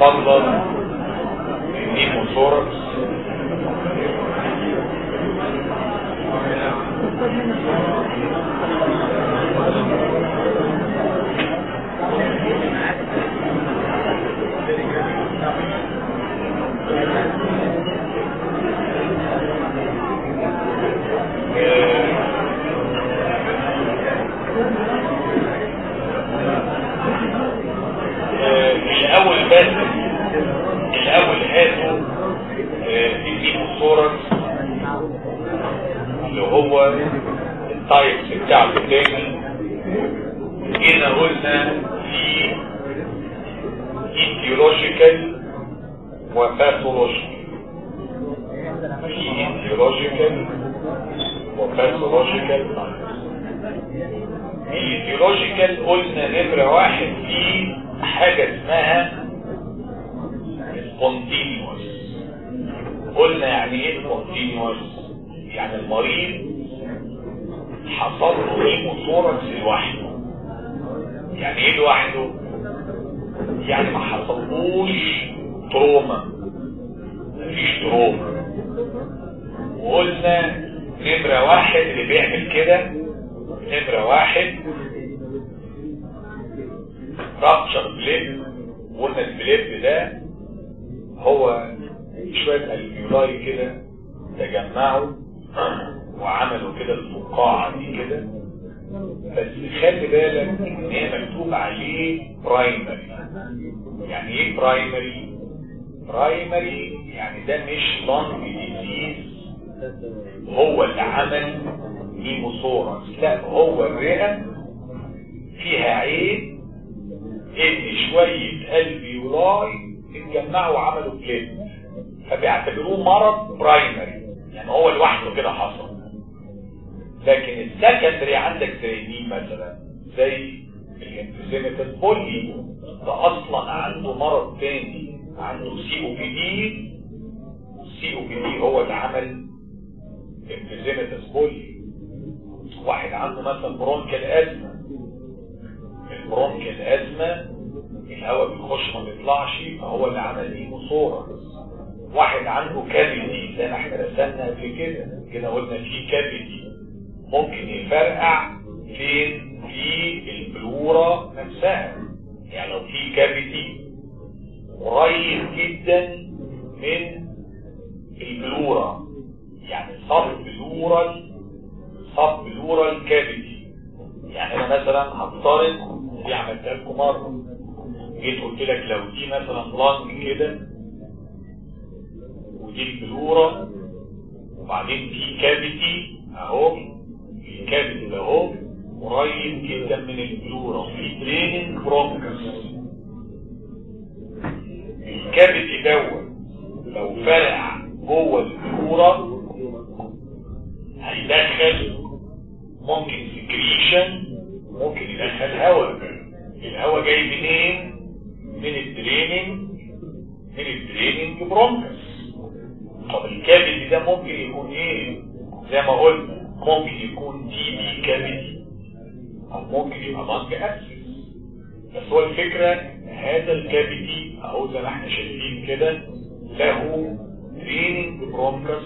تفضل النيموثوركس الاول بس الاول هاتوا النيموثوركس اللي هو التايبس بتاع التاني هنا قلنا في ايديولوجيكال وباثولوجيكال في ايديولوجيكال وباثولوجيكال الايديولوجيكال قلنا نمرة واحد في حاجة اسمها spontaneous قلنا يعني ايه spontaneous يعني المريض حصل له هيموثوركس لوحده يعني ايه لوحده يعني ما حصلوش تروما مفيش تروما وقلنا نمرة واحد اللي بيعمل كده نمرة واحد رابتشر بليب وقلنا البليب ده هو شوية الفيولاي كده تجمعوا وعملوا كده الفقاعة دي كده بس خلي بالك ان هي مكتوب عليه برايمري يعني ايه برايمري برايمري يعني ده مش لانج ديزيز هو اللي عمل هيموثوركس لا هو الرئة فيها عيب ان شوية الفيولاي اتجمعوا وعملوا بليد فبيعتبروه مرض برايمري يعني هو لوحده كده حصل لكن السكندري عندك زي دي مثلا زي الانفيزيمتال بولي ده اصلا عنده مرض تاني عنده سي او بي دي السي او بي دي هو اللي عمل انفيزيمتال بولي واحد عنده مثلا برونكال ازمه البرونكال ازمه الهواء بيخش ما بيطلعش فهو اللي عمل هيموثوركس واحد عنده كافيتي زي ما احنا رسمنا قبل كده كده قلنا في كافيتي ممكن يفرقع فين في البلورة نفسها يعني لو في كافيتي قريب جدا من البلورة يعني صب بلورال صب بلورال كافيتي يعني انا مثلا هفترض دي عملتها لكم مره جيت قلت لك لو دي مثلا لانج كده ودي البلورة وبعدين في كافيتي اهو الكافيتي ده اهو قريب جدا من البلورة وفي دريننج برونكس الكافيتي دوت لو فرع جوه البلورة هيدخل ممكن سكريشن ممكن يدخل هواء الهواء جاي منين من الدريننج من الدريننج برونكس طب الكافيتي ده ممكن يكون ايه زي ما قلنا ممكن يكون تي بي كافيتي او ممكن يبقى لانج ابسس بس هو الفكرة هذا الكافيتي اهو زي ما احنا شايفين كده له دريننج برونكس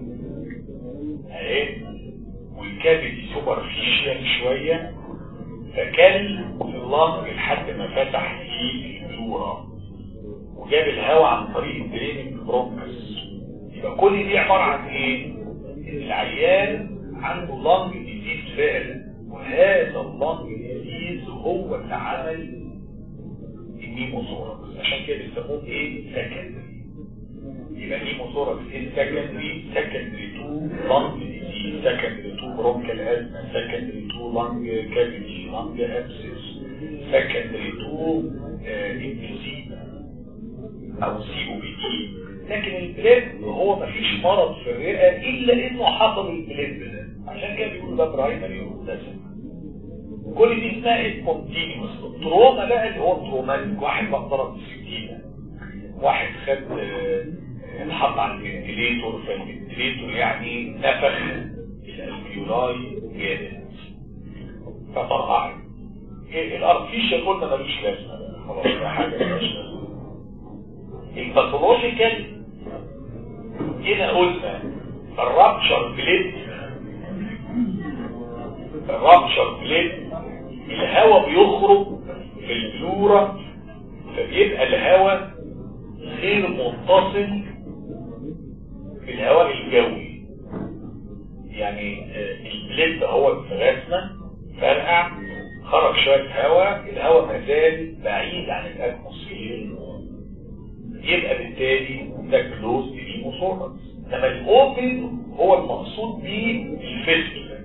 اهي والكافيتي سوبرفيشال شوية فكل في اللنج لحد ما فتح في البلورة وجاب الهواء عن طريق الدريننج برونكس يبقى كل دي عبارة عن ايه؟ ان العيان عنده لنج ديزيز فعلا وهذا اللنج ديزيز هو اللي عمل النيموثوركس عشان كده بيسموه ايه؟ سكندري يبقى نيموثوركس ايه سكندري سكندري تو لنج ديزيز سكندري تو برونكال ازمه سكندري تو لنج كافيتي لنج ابسس سكندري تو انفيزيما او سي او بي دي لكن البليب هو مفيش مرض في الرئه الا انه حصل البليب ده عشان كده بيقولوا ده برايمري وده كل دي اسمها سبونتينيوس التروما بقى اللي هو التروماتيك واحد بقى ضرب بالسكينه واحد خد اتحط على الفنتليتور فالفنتليتور يعني نفخ الالفيولاي جامد فطرقعت الارتفيشال قلنا ملوش لازمه خلاص ده حاجه ملوش لازمه الباثولوجيكال هنا قلنا الرابشر بليد الرابشر بليد الهواء بيخرج في البلورة فبيبقى الهواء غير متصل بالهواء الجوي يعني آه، البليد هو في غازنا فرقع خرج شوية هواء الهواء مازال بعيد عن الاتموسفير يبقى بالتالي ده كلوز للموسورس انما الاوبن هو المقصود بيه الفيستول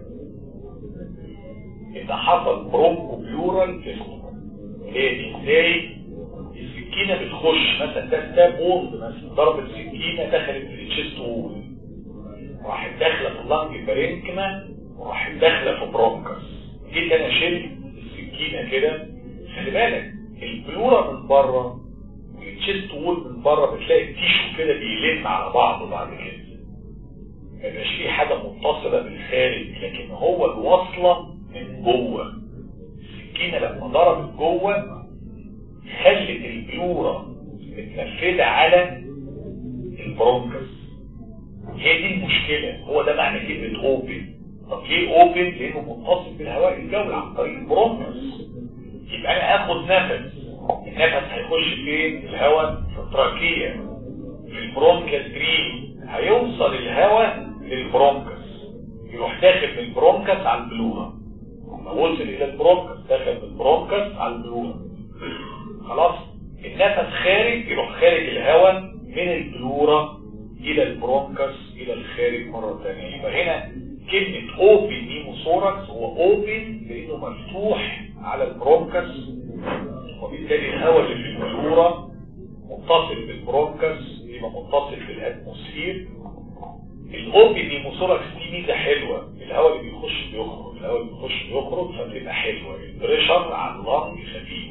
ان حصل برونكو بلورال فيستول هي دي ازاي السكينه بتخش مثلا ده ستاب وورد مثلا ضربه سكينه دخلت في التشيست وول راحت داخله في اللنج بارينكما وراحت داخله في برونكس جيت انا شلت السكينه كده خلي بالك البلورا من بره والتشيست وول من بره بتلاقي التيشو كده بيلم على بعضه بعد كده ما يبقاش فيه حاجه متصله بالخارج لكن هو الوصله من جوه السكينه لما ضربت جوه خلت البلورا متنفذه على البرونكس هي دي المشكله هو ده معنى كلمه اوبن طب ليه اوبن لانه متصل بالهواء الجوي عن طريق البرونكس يبقى انا اخد نفس النفس هيخش فين الهواء في التراكيه في البرونكال تري هيوصل الهواء للبرونكس يروح داخل من البرونكس على البلورا لما وصل الى البرونكس داخل من البرونكس على البلورا خلاص النفس خارج يروح خارج الهواء من البلورا الى البرونكس الى الخارج مرة ثانية يبقى هنا كلمة اوبن نيموثوركس هو اوبن لانه مفتوح على البرونكس وبالتالي الهواء اللي في البلورا متصل بالبرونكس يبقى متصل بالاتموسفير الاوبن نيموثوركس دي ميزه حلوه الهواء اللي بيخش بيخرج الهواء اللي بيخش بيخرج فبتبقى حلوه البريشر على اللنج خفيف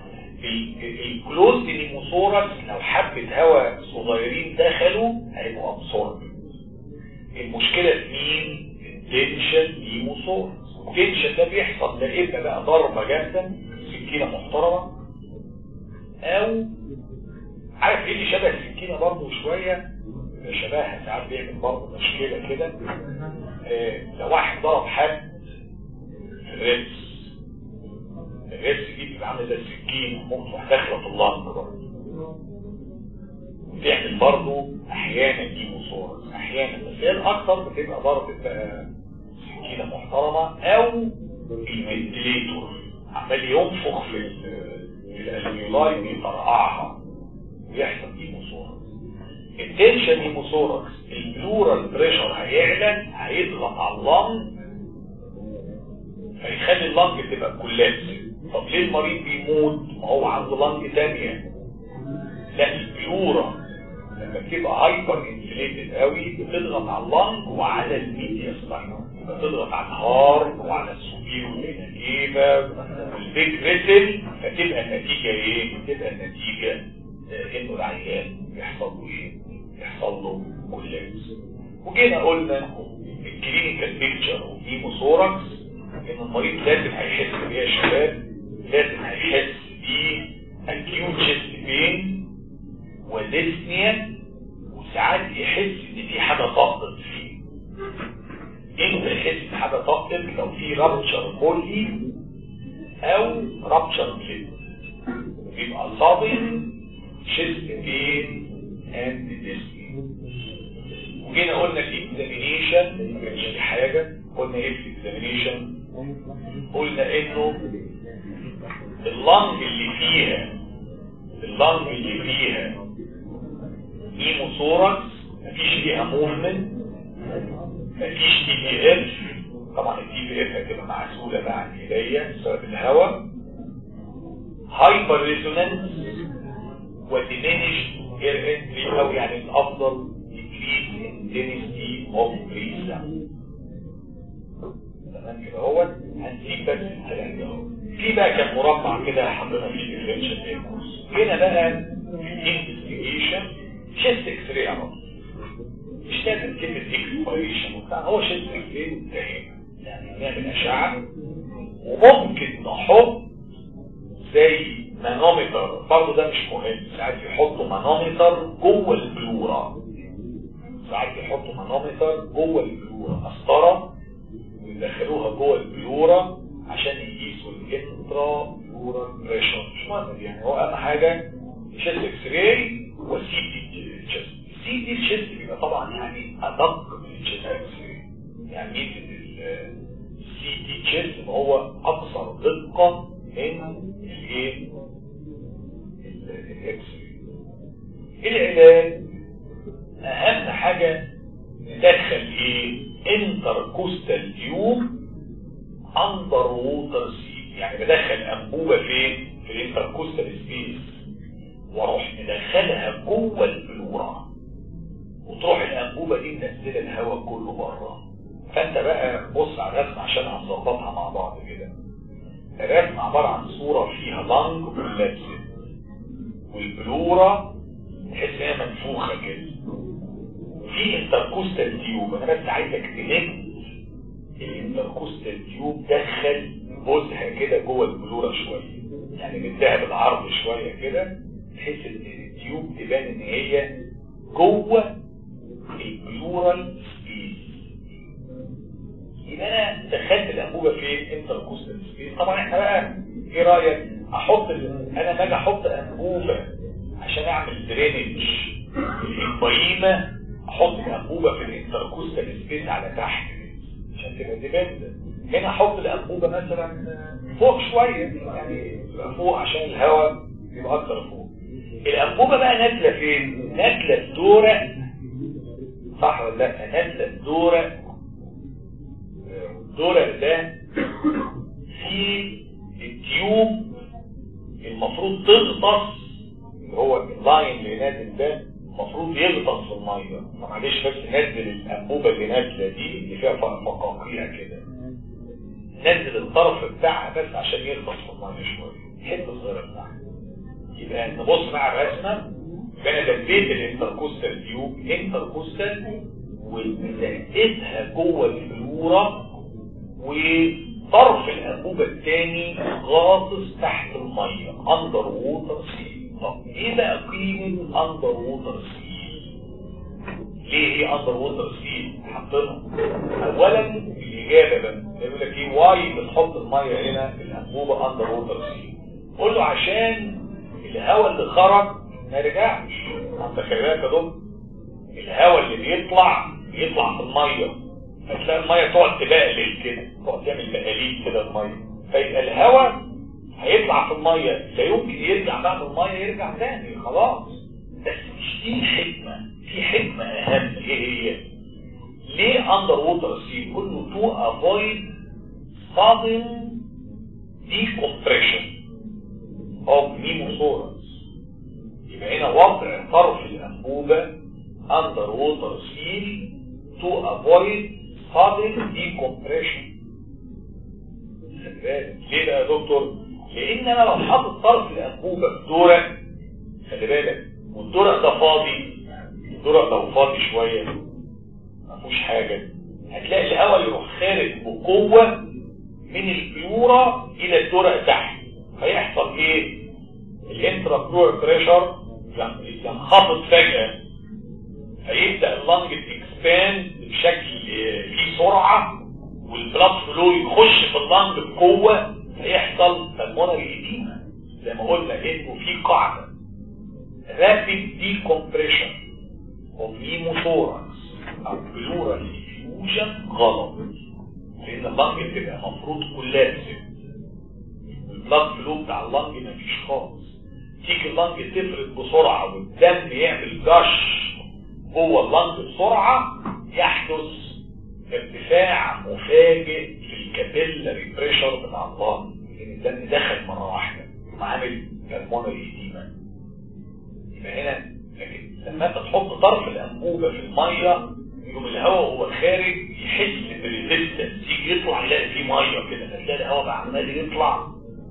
الكلوز نيموثوركس لو حبة هواء صغيرين دخلوا هيبقوا ابسورب المشكلة في مين؟ التنشن نيموثوركس التنشن ده بيحصل ده اما بقى ضربة جامدة سكينة محترمة او عارف ايه اللي شبه السكينة برضه شوية شبهها ساعات بيعمل برضه مشكلة كده آه لو واحد ضرب حد في الريبس الريبس دي بتبقى عامله زي السكين ممكن تروح داخله في اللنج برضه بتعمل برضه احيانا دي مصورة احيانا بس هي الاكثر بتبقى ضربة بقى سكينة محترمة او الفنتليتور عمال ينفخ في الالميولاي بيطرقعها بيحصل دي مصورة التنشن دي مصورة البلورال بريشر هيعلن هيضغط على اللنج هيخلي اللنج تبقى كولابس طب ليه المريض بيموت ما هو عنده لنج تانية لا البلورا لما بتبقى هايبر انفليتد قوي بتضغط على اللنج وعلى الميديا سباينال بتضغط على الهارت وعلى السوبيرو والجيبه والبيج ريسل فتبقى النتيجه ايه؟ تبقى النتيجه انه العيان يحصل له ايه؟ يحصل له كولابس وجينا قلنا الكلينيكال بيكتشر والهيموثوركس ان المريض لازم هيحس بيها يا شباب لازم هيحس باكيوت شيست بين وديسنيا وساعات يحس ان في حاجه طقت فيه امتى يحس بحاجه طقت لو في رابتشر كولي او رابتشر بليد يبقى صادم شيست بين اند ديسنيا وجينا قلنا الاكزامينيشن ما كانش في حاجه قلنا ايه في الاكزامينيشن قلنا انه اللنج اللي فيها اللنج اللي فيها هيموثوركس مفيش فيها موفمنت مفيش تي بي اف طبعا التي بي اف هتبقى معزوله بقى عن ايديا بسبب الهواء هايبر ريزونانس وديمينش اير انتري او يعني الافضل increase intensity of breath تمام كده هو هنسيب بس الكلام ده في بقى كان مربع كده حطينا فيه ديفرنشال دايجنوز هنا بقى انفستيجيشن شيست اكس راي على مش لازم كلمه اكسبيريشن وبتاع هو شيست اكس راي وانتهينا يعني نعمل اشعه وممكن نحط زي مانومتر برضه ده مش مهم ساعات يحطوا مانومتر جوه البلورة ساعات يحطوا مانومتر جوه البلورة مسطرة ويدخلوها جوه البلورة عشان يقيسوا الانترا بلورال بريشر مش مهم يعني هو اهم حاجة شيست اكس راي وسي دي تشيست السي دي تشيست بيبقى طبعا يعني ادق من الشيست اكس راي يعني السي دي تشيست هو اكثر دقة من الايه الاكس راي العلاج اهم حاجة ندخل ايه انتركوستال تيوب اندر ووتر سي يعني بدخل انبوبة فين في الانتركوستال سبيس واروح مدخلها جوه البلورة وتروح الانبوبة دي منزله الهواء كله بره فانت بقى بص على الرسم عشان هنظبطها مع بعض كده الرسم عبارة عن صورة فيها لانج كولابسد والبلورة تحس انها منفوخة كده وفي انتركوستال تيوب انا بس عايزك تلم الانتركوستال تيوب دخل جزءها كده جوه البلورة شوية يعني مديها بالعرض شوية كده بحيث ان التيوب تبان ان هي جوه البلورال سبيس يبقى انا دخلت الانبوبه فين انتركوستال سبيس طبعا احنا بقى ايه رايك احط انا ما اجي احط انبوبه عشان اعمل درينج الانبايمه احط الانبوبه في الانتركوستال سبيس على تحت عشان تبقى ديبندنت هنا احط الانبوبه مثلا فوق شويه يعني تبقى فوق عشان الهواء يبقى اكتر فوق الانبوبه بقى نازله فين نازله الدوره صح ولا لا نازله الدوره الدوره ده في التيوب المفروض تغطس اللي هو اللاين اللي نازل ده المفروض يغطس في الميه فمعلش بس نزل الانبوبه اللي نازله دي اللي فيها فقاقيع كده نزل الطرف بتاعها بس عشان يغطس في الميه شويه حته صغيره بتاعها يبقى نبص مع الرسمه فانا دبيت الانتركوستال تيوب انتركوستال وزقتها جوه البلوره وطرف الانبوبه الثاني غاطس تحت الميه اندر ووتر سيل طب ايه بقى قيمه اندر ووتر سيل ليه هي اندر ووتر سيل حاطينها اولا الاجابه بقى يقول لك ايه واي بتحط الميه هنا في الانبوبه اندر ووتر سيل قول له عشان الهواء اللي خرج ما رجعش انت خلي بالك يا دكتور الهواء اللي بيطلع بيطلع في الميه هتلاقي الميه تقعد تبقلل كده تقعد تعمل بقاليل كده الميه فيبقى الهواء هيطلع في الميه لا يمكن يرجع بعد الميه يرجع تاني خلاص بس مش دي الحكمه في حكمه اهم ايه هي ليه اندر ووتر سيل كله تو افويد sudden decompression of pneumothorax يبقى هنا وضع طرف الانبوبه اندر ووتر سيل to avoid sudden decompression خلي بالك ليه بقى يا دكتور لان انا لو حاطط طرف الانبوبه في دورق خلي بالك والدورق ده فاضي الدورق لو فاضي شويه ما فيهوش حاجه هتلاقي الهواء يروح خارج بقوه من البيورة الى الدورق تحت هيحصل ايه الانترا بلور بريشر ينخفض فجاه هيبدا اللنج تكسباند بشكل فيه سرعه والبلاد فلو يخش في اللنج بقوه هيحصل بالمونري ايديما زي ما قلنا انه في قاعده رابيد ديكمبريشن اوف هيموثوركس او بلورال ديفيوجن غلط لان اللنج بتبقى المفروض كولابسد البلاد فلو بتاع اللنج مفيش خالص تيجي اللنج تفرد بسرعه والدم يعمل جش جوه اللنج بسرعه يحدث ارتفاع مفاجئ في الكابيلاري بريشر بتاع اللنج لان الدم دخل مره واحده وعامل بالمونري ايديما يبقى هنا لكن لما انت تحط طرف الانبوبه في الميه يقوم الهواء وهو خارج يحس بريزيستنس يجي يطلع يلاقي فيه ميه كده فتلاقي الهواء بقى عمال يطلع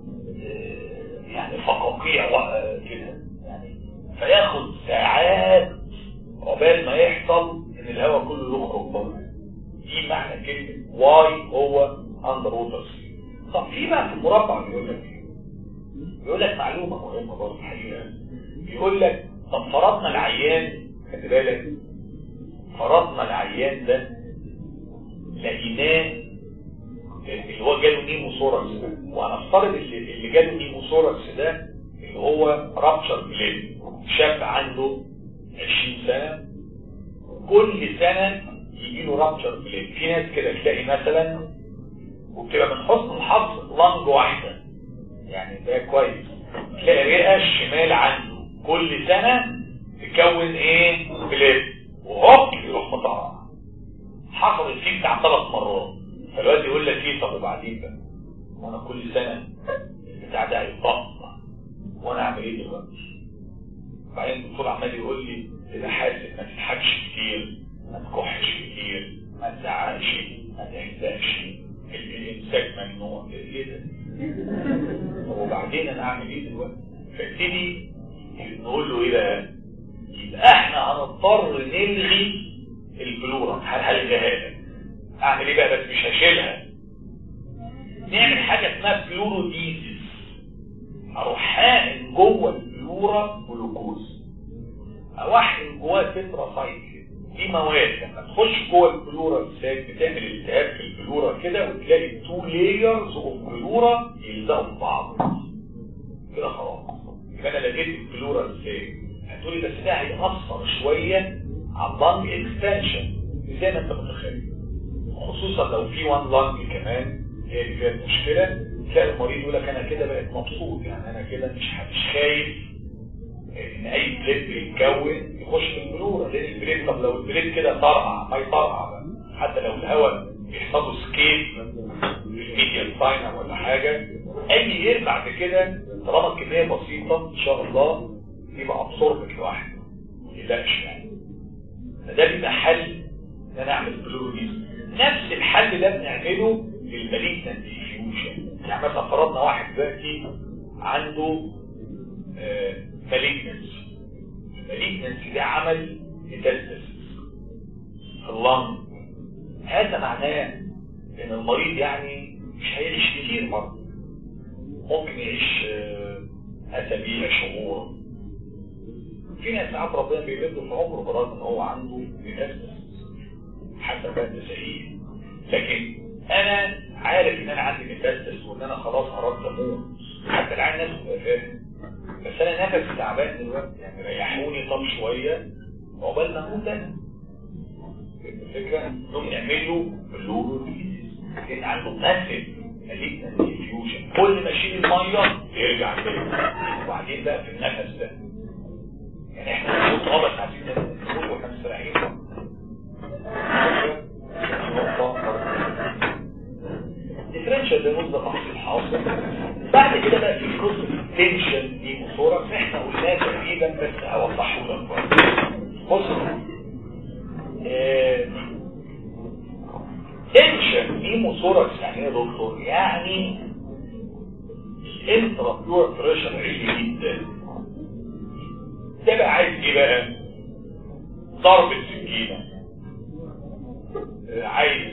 يعني فقاقيع كده يعني فياخد ساعات عقبال ما يحصل ان الهواء كله يخرج بره دي معنى كلمه واي هو اندر ووتر طب في بقى في المربع بيقول لك بيقول لك معلومة مهمة برضه الحقيقة بيقول لك طب فرضنا العيان خلي بالك فرضنا العيان ده لقيناه اللي هو جاله نيموثوركس ده وهنفترض اللي, اللي جاله نيموثوركس ده اللي هو رابتشر بليد شاب عنده 20 سنة كل سنة يجي له رابتشر بليد في ناس كده تلاقي مثلا وبتبقى من حسن الحظ لنج واحدة يعني ده كويس تلاقي الرئة الشمال عنده كل سنة تكون ايه بليد وهوب يروح مطلع حصلت فيه بتاع ثلاث مرات فالواد يقول لك ايه طب وبعدين بقى وانا كل سنة البتاع ده هيطق وانا اعمل ايه دلوقتي بعدين الدكتور عمال يقول لي تبقى حاسب ما تضحكش كتير ما تكحش كتير ما تزعقش ما تهزقش الامساك ممنوع ايه ده طب وبعدين انا اعمل ايه دلوقتي فابتدي نقول له ايه بقى يبقى احنا هنضطر نلغي البلورة هلغيها لك اعمل ايه بقى بس مش هشيلها نعمل حاجة اسمها بلوروديزيس اروح حاقن جوه البلورة جلوكوز او احقن جواه تتراسايد دي مواد لما تخش جوه البلورة الساك بتعمل التهاب في البلورة كده وتلاقي تو لايرز اوف بلورة يلزقوا في بعض كده خلاص يبقى انا لقيت البلورة الساك هتقولي بس ده هيأثر شوية على اللانج اكستنشن زي ما انت متخيل خصوصا لو في وان لانج كمان هي اللي فيها المشكلة تلاقي المريض يقول لك انا كده بقيت مبسوط يعني انا كده مش مش خايف ان اي بليد بيتكون يخش في البلورة لان البليد طب لو البليد كده طرقع ما يطرقع بقى حتى لو الهواء بيحصل له سكيب الميديال ساينر ولا حاجة اي ايه بعد كده طالما الكمية بسيطة ان شاء الله يبقى ابسوربت لوحده ما يقلقش يعني فده بيبقى حل ان انا اعمل بلوريز نفس الحل ده بنعمله للماليجنت ديفيوجن يعني مثلا فرضنا واحد دلوقتي عنده ماليجنسي الماليجنسي ده عمل ميتاستاسيس في اللنج هذا معناه ان المريض يعني مش هيعيش كتير برضه ممكن يعيش اسابيع شهور في ناس ساعات ربنا بيمده في عمره برغم ان هو عنده ميتاستاسيس حسب بقى سعيد لكن انا عارف ان انا عندي ميتاستاسيس وان انا خلاص قربت اموت حتى العين نفسه بقى فاهم بس انا نفسي تعبان دلوقتي يعني ريحوني طب شويه عقبال ما اموت انا الفكره انهم يعملوا بلورو لان عنده ماسف ماليجنت ديفيوجن كل ما اشيل الميه يرجع تاني وبعدين بقى في النفس ده يعني احنا بنقول اه بس عايزين نقول واحنا مستريحين ديفرنشال دينوز ده تحصيل حاصل بعد كده بقى في قصه تنشن دي مصوره احنا قلناها تقريبا بس هوضحه لك بص تنشن دي مصوره يعني ايه يا دكتور يعني الانترا بلور بريشر عالي جدا ده بقى عايز ايه بقى ضرب السكينه عايز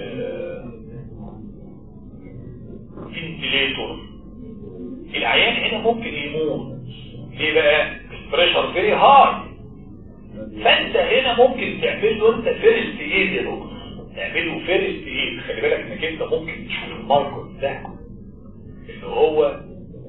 فنتليتور العيان هنا ممكن يموت ليه بقى البريشر فيري هاي فانت هنا ممكن تعمل له انت فيرست ايد يا دكتور تعمل له فيرست ايد خلي بالك انك انت ممكن تشوف الموقف ده اللي هو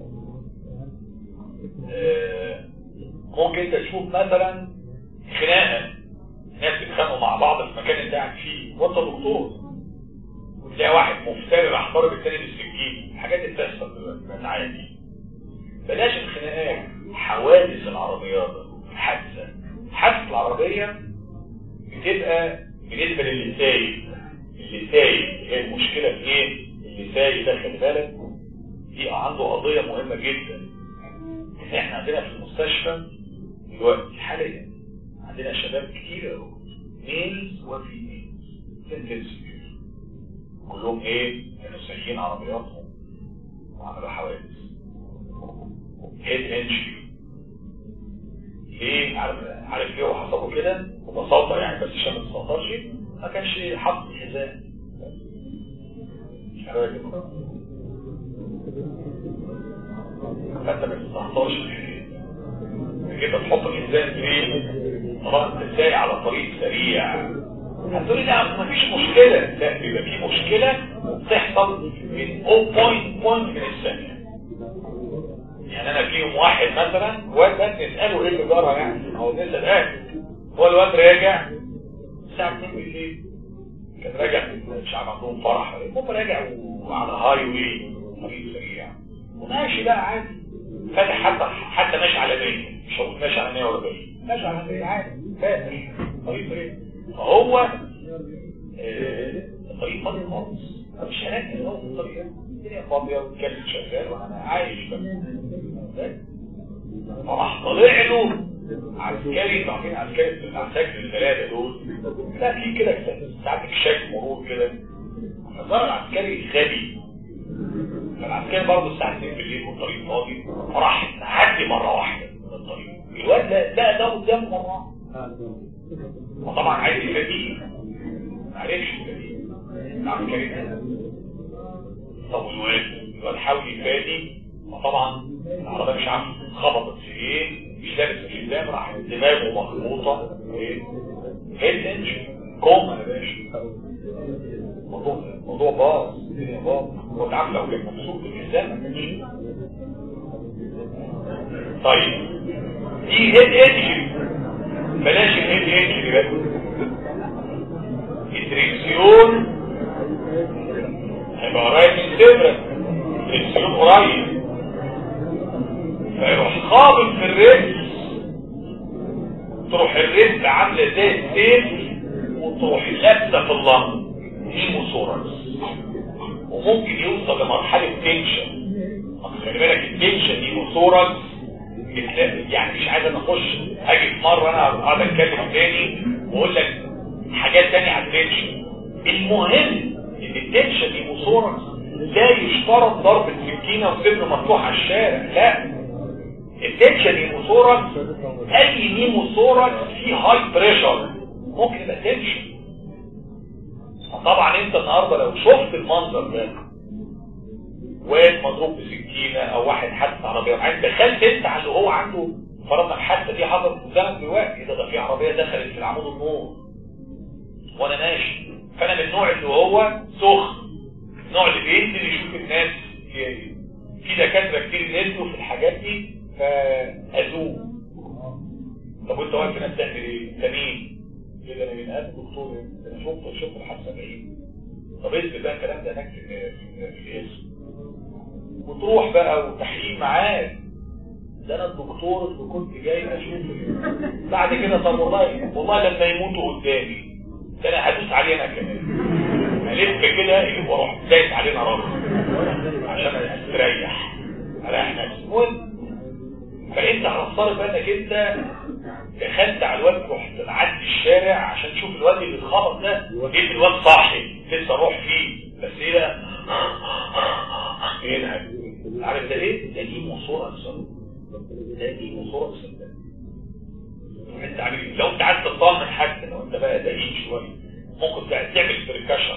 آه ممكن انت تشوف مثلا خناقه ناس بيتخانقوا مع بعض في مكان انت قاعد فيه وانت دكتور وتلاقي واحد مفتري راح ضارب التاني بالسكين الحاجات اللي بتحصل دلوقتي بقت عادي بلاش الخناقات حوادث العربيات حادثه حادثه العربيه بتبقى بالنسبه للي سايق اللي سايق هي المشكله في ايه؟ اللي سايق ده خلي بالك دي عنده قضيه مهمه جدا ان احنا عندنا في المستشفى دلوقتي حاليا عندنا شباب كتير قوي ميلز وفيميلز انتنسيف كلهم ايه كانوا سايقين عربياتهم وعملوا حوادث هيد انجري ليه عارف عارف ليه هو حصله كده ببساطه يعني بس عشان ما تستهترش ما كانش حاطط الحزام فانت ما تستهترش كده تحط الانسان فين خلاص انت سايق على طريق سريع هتقول لي لا مفيش مشكله لا بيبقى في مشكله بتحصل من 0.1 من الثانيه يعني انا فيهم واحد مثلا واد نساله ايه اللي جرى يعني هو نسال ايه هو الواد راجع الساعه 2 بالليل كان راجع مش عارف عندهم فرح المهم راجع وعلى هاي واي طريق سريع وماشي بقى عادي فاتح حتى حتى ماشي على 100 مش هقول ماشي على 140 ماشي على 100 عادي فاتح طريق سريع فهو الطريق فاضي خالص مش هناك هو الطريق الدنيا فاضيه والكلب شغال وانا عايش بس فراح طالع له عسكري طالعين عسكري في العساكر الثلاثه دول لا في كده ساعات اكشاف مرور كده فصار العسكري غبي فالعسكري برضه الساعه 2 بالليل والطريق فاضي فراح معدي مره واحده من الطريق الواد لا لا ده قدامه مره وطبعا عايز يفاديه معرفش يفاديه العسكري طب والواد الواد حاول يفادي وطبعا العربيه مش عارف خبطت في ايه مش لابس الحزام راح دماغه مخبوطه ايه هيد انجن كوما يا باشا الموضوع الموضوع باظ الدنيا باظ هو انت عارف لو كان مبسوط بالحزام ما كانش طيب دي هيد انجن بلاش الهيد انجن بقى الدريكسيون هيبقى قريب من صدرك الدريكسيون قريب فيروح خابط في الرجل تروح الرجل عامله زي السيف وتروح لابسه في اللنج هيموثوركس وممكن يوصل لمرحله تنشن خلي بالك التنشن هيموثوركس يعني مش عايز انا اخش اجي في مره انا اقعد اتكلم تاني واقول لك حاجات تانية على التنشن المهم ان التنشن هيموثوركس لا يشترط ضرب السكينه وصدر مفتوح على الشارع لا التنشن نيموثوركس اي نيموثوركس فيه هاي بريشر ممكن يبقى تنشن طبعا انت النهارده لو شفت المنظر ده واد مضروب بسكينه او واحد حادث عربيه معاك دخلت انت على اللي هو عنده فرضنا الحادثه دي حصلت قدامك دلوقتي ده في عربيه دخلت في العمود النور وانا ماشي فانا من النوع اللي هو سخن النوع اللي بينزل يشوف الناس في دكاتره كتير نزلوا في الحاجات دي فأزوم طب وانت واقف هنا بتعمل ايه؟ انت مين؟ كده انا من هذا الدكتور انا شفت شفت الحادثه بعيد طب اثبت بقى الكلام ده هناك في في الاسم وتروح بقى وتحقيق معاه ده انا الدكتور اللي كنت جاي اشوفه بعد كده طب والله والله لما يموتوا قدامي ده انا هدوس عليه انا كمان الف كده واروح دايس علينا راسي عشان استريح اريح نفسي المهم فانت هتفترض بقى انك انت دخلت على الواد رحت معدي الشارع عشان تشوف الواد اللي اتخبط ده لقيت الواد صاحي لسه روح فيه بس ايه ده؟ ايه ده؟ عارف ده ليه؟ ده ليه مصورة اكثر ده ليه مصورة اكثر انت عارف لو انت عايز تطمن حتى لو انت بقى دقيق شويه ممكن تعمل بريكشن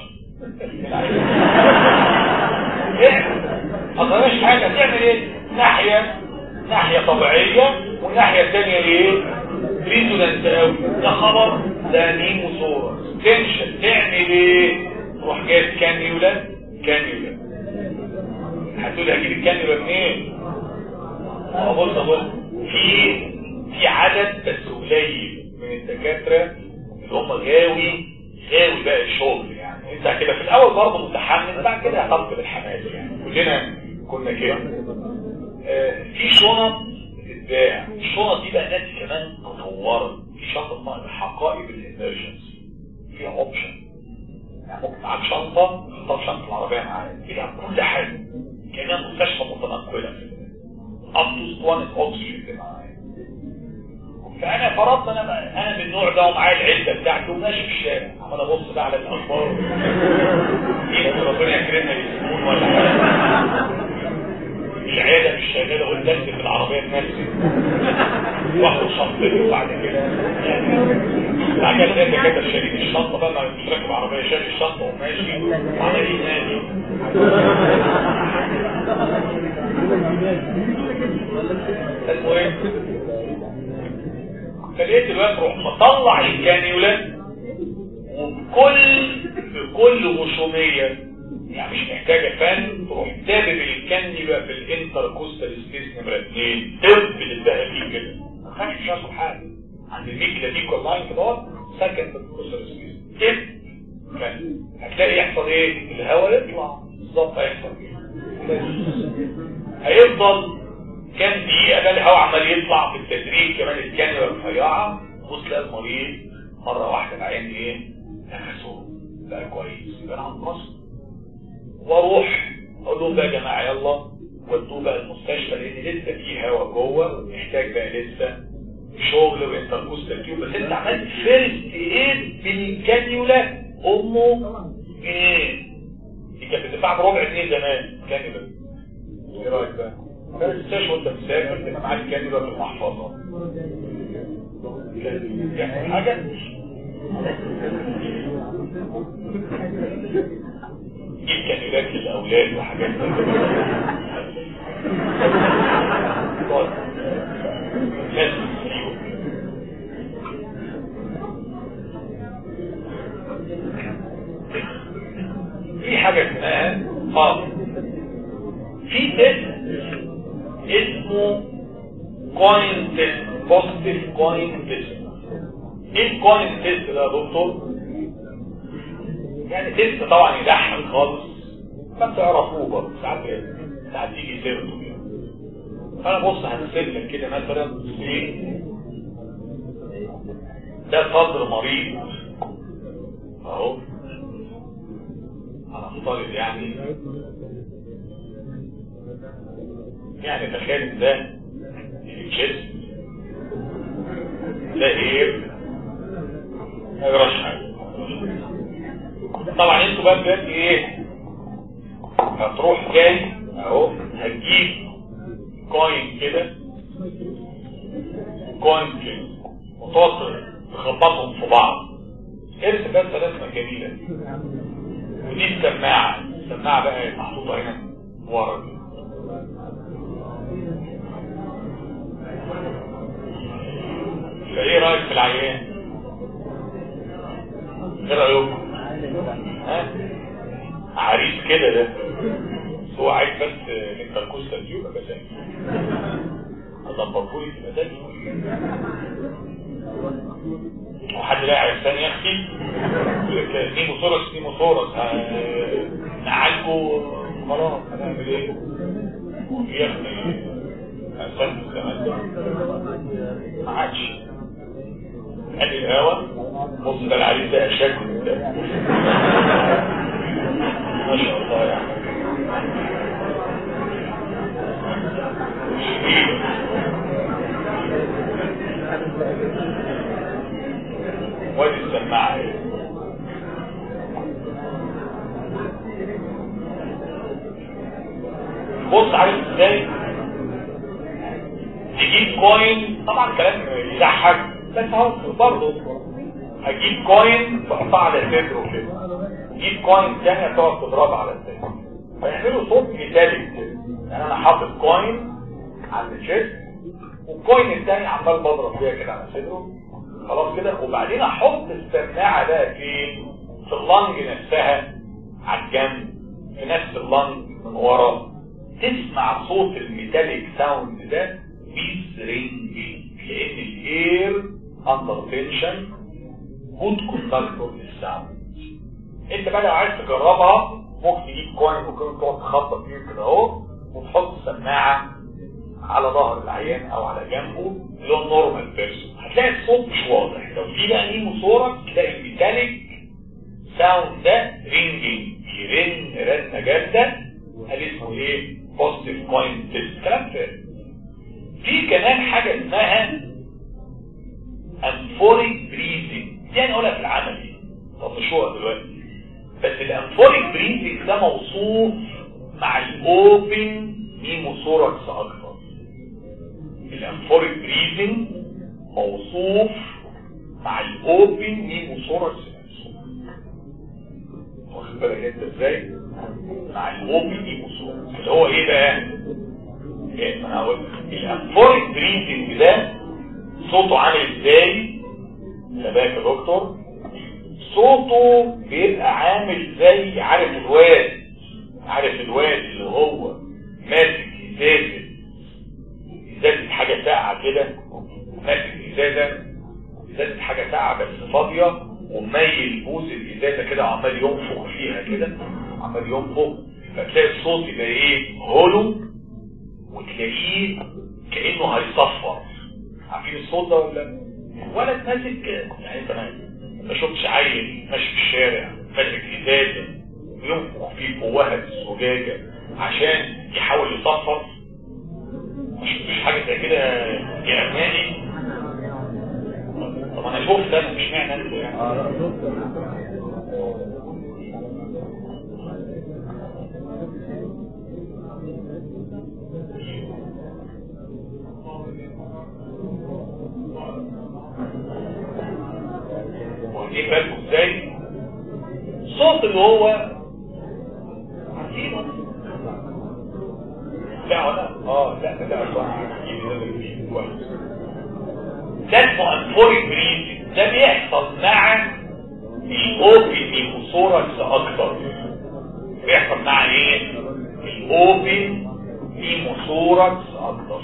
ايه؟ ما حاجه تعمل ايه؟ ناحيه ناحية طبيعية والناحية الثانية ايه ريزونانس قوي ده خبر ده نيمو صورة تنشن تعمل ايه تروح جايب كانيولا كانيولا هتقول هجيب الكانيولا منين اه بص بص في في عدد بس قليل من الدكاترة اللي هم غاوي غاوي بقى الشغل يعني انت كده في الاول برضه متحمس بعد كده هتفقد الحماس يعني كلنا كنا كده في شنط بتتباع الشنط دي بقى ناس كمان تطورت في شنطه اسمها حقائب الامرجنسي فيها اوبشن يعني ممكن معاك شنطه تحطها في شنطه العربيه معاك فيها كل حاجه كانها مستشفى متنقله اب تو اسطوانه اكسجين اللي معايا فانا فرضنا انا انا من النوع ده ومعايا العده بتاعتي وماشي في الشارع عمال ابص بقى على الاخبار يمكن ربنا يكرمنا يسمون ولا حاجه العيادة مش شغالة قدامي في العربية بنفسي واخد شنطتي وبعد كده بعد كده انت كده شارين الشنطة بقى ما مش راكب عربية شاري الشنطة وماشي وعمال ينادي فلقيت الواد روح مطلع الكانيولا وبكل بكل غشوميه يعني مش محتاجه فن تروح دابب الكانيولا في الانتركوستال سبيس نمره 2 طب للذهبي كده ما خدش مش هيحصل حاجه عند الميكلا دي كولاين كده سكن في الانتركوستال سبيس طب هتلاقي يحصل ايه الهواء يطلع بالظبط هيحصل ايه هيفضل كام دقيقه ده الهواء عمال يطلع في التدريج كمان الكانيولا رفيعه بص تلاقي المريض مره واحده العين ايه نفسه بقى كويس يبقى انا هنقص واروح اقول لهم بقى يا جماعه يلا ودوه بقى المستشفى لان لسه في هواء جوه محتاج بقى لسه شغل وانتركوستال تيوب بس انت عملت فيرست ايد بالكانيولا امه ايه دي كانت بتدفع بربع جنيه زمان كانيولا ايه رايك بقى؟ ما تنساش وانت مسافر تبقى معاك كانيولا في المحفظه يعني حاجه جيب كانيولات للاولاد وحاجات لازم في حاجة اسمها اه في تيست اسمه كوين تيست بوزيتيف كوين تيست ايه الكوين تيست ده يا دكتور يعني تيست طبعا يضحك خالص ما بتعرفوه برضه ساعات ساعات يجي سيرته كده فانا بص هنسيب لك كده مثلا ايه ده صدر مريض اهو هنفترض يعني يعني تخيل ده الجسم ده ايه ما يجراش حاجه طبعا انتوا بقى دلوقتي ايه هتروح جاي اهو هتجيب كوين كده كوين كده وتوصل تخبطهم في بعض ارسم بس رسمه جميله ودي السماعه السماعه بقى محطوطه هنا ورا فايه رايك في العيان ايه رايكم ها عريس كده ده هو عايز بس الانتركوستال تيوب بس اظبطهولي في المزاج وحد لا عرفان يا اختي نيمو ثورس نيمو ثورس نعالجه خلاص هنعمل ايه يا اختي اساس الزمان ده ما عادش ادي الهوا بص ده العريس ده اشد من ده ما شاء الله يعني وادي السماعة بص عارف ازاي تجيب كوين طبعا كلام يضحك بس اهو برضه هجيب كوين تحطها على صدره كده تجيب كوين تانية تقعد تضربها على الصدر فيعملوا صوت ميتاليك يعني انا حاطط كوين على الشيست والكوين التاني عمال بضرب فيها كده على صدره خلاص كده وبعدين احط السماعه بقى فين في اللنج نفسها على الجنب في نفس اللنج من ورا تسمع صوت الميتاليك ساوند ده بيز رينجينج لان الاير اندر تنشن جود كوندكتور للساوند انت بقى لو عايز تجربها ممكن تجيب كوين ممكن تقعد تخبط فيه كده اهو وتحط السماعه على ظهر العيان او على جنبه اللي هو نورمال بيرسون هتلاقي الصوت مش واضح لو في بقى نيمو صورك تلاقي الميتاليك ساوند ده رينجينج بيرن رنه جامده قال اسمه ايه بوزيتيف كوين تيست كلام فارغ في كمان حاجه اسمها انفوريك بريزنج دي انا اقولها في العملي طنشوها دلوقتي بس الانفوريك بريزنج ده موصوف مع الاوبن نيموثوركس اكتر الانفوريك بريزنج موصوف مع الاوبن نيموثوركس نفسه واخد بالك انت ازاي مع الاوبن نيموثوركس اللي هو ايه بقى ايه ما انا هقول الانفوريك بريزنج ده صوته عامل ازاي خباك يا دكتور صوته بيبقى عامل زي عارف الواد عارف الواد اللي هو ماسك ازازه ازازه حاجه ساقعه كده ماسك ازازه ازازه حاجه ساقعه بس فاضيه وميل بوز الازازه كده وعمال ينفخ فيها كده عمال ينفخ فتلاقي الصوت يبقى ايه هولو وتلاقيه كانه هيصفر عارفين الصوت ده ولا ولا ماسك يعني انت ما شفتش عيل ماشي في الشارع ماسك ازازه وينفخ فيه جواها الزجاجه عشان يحاول يصفر مش مش حاجه زي كده يا ابنائي طب انا شفت انا مش معنى انتوا يعني واخدين بالكم ازاي الصوت اللي هو عارفينه لا ولا اه لا لا ده كويس ده اسمه انفوريك بريد ده بيحصل مع الاوبن نيموثوركس اكتر بيحصل مع ايه الاوبن نيموثوركس اكتر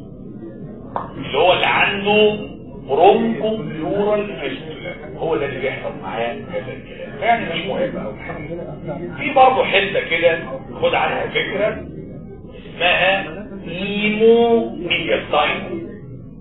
اللي هو اللي عنده برونكو بلورال فيستولا هو ده اللي بيحصل معاه هذا الكلام يعني مش مهم قوي في برضه حته كده خد عنها فكره اسمها نيمو ميدياستاين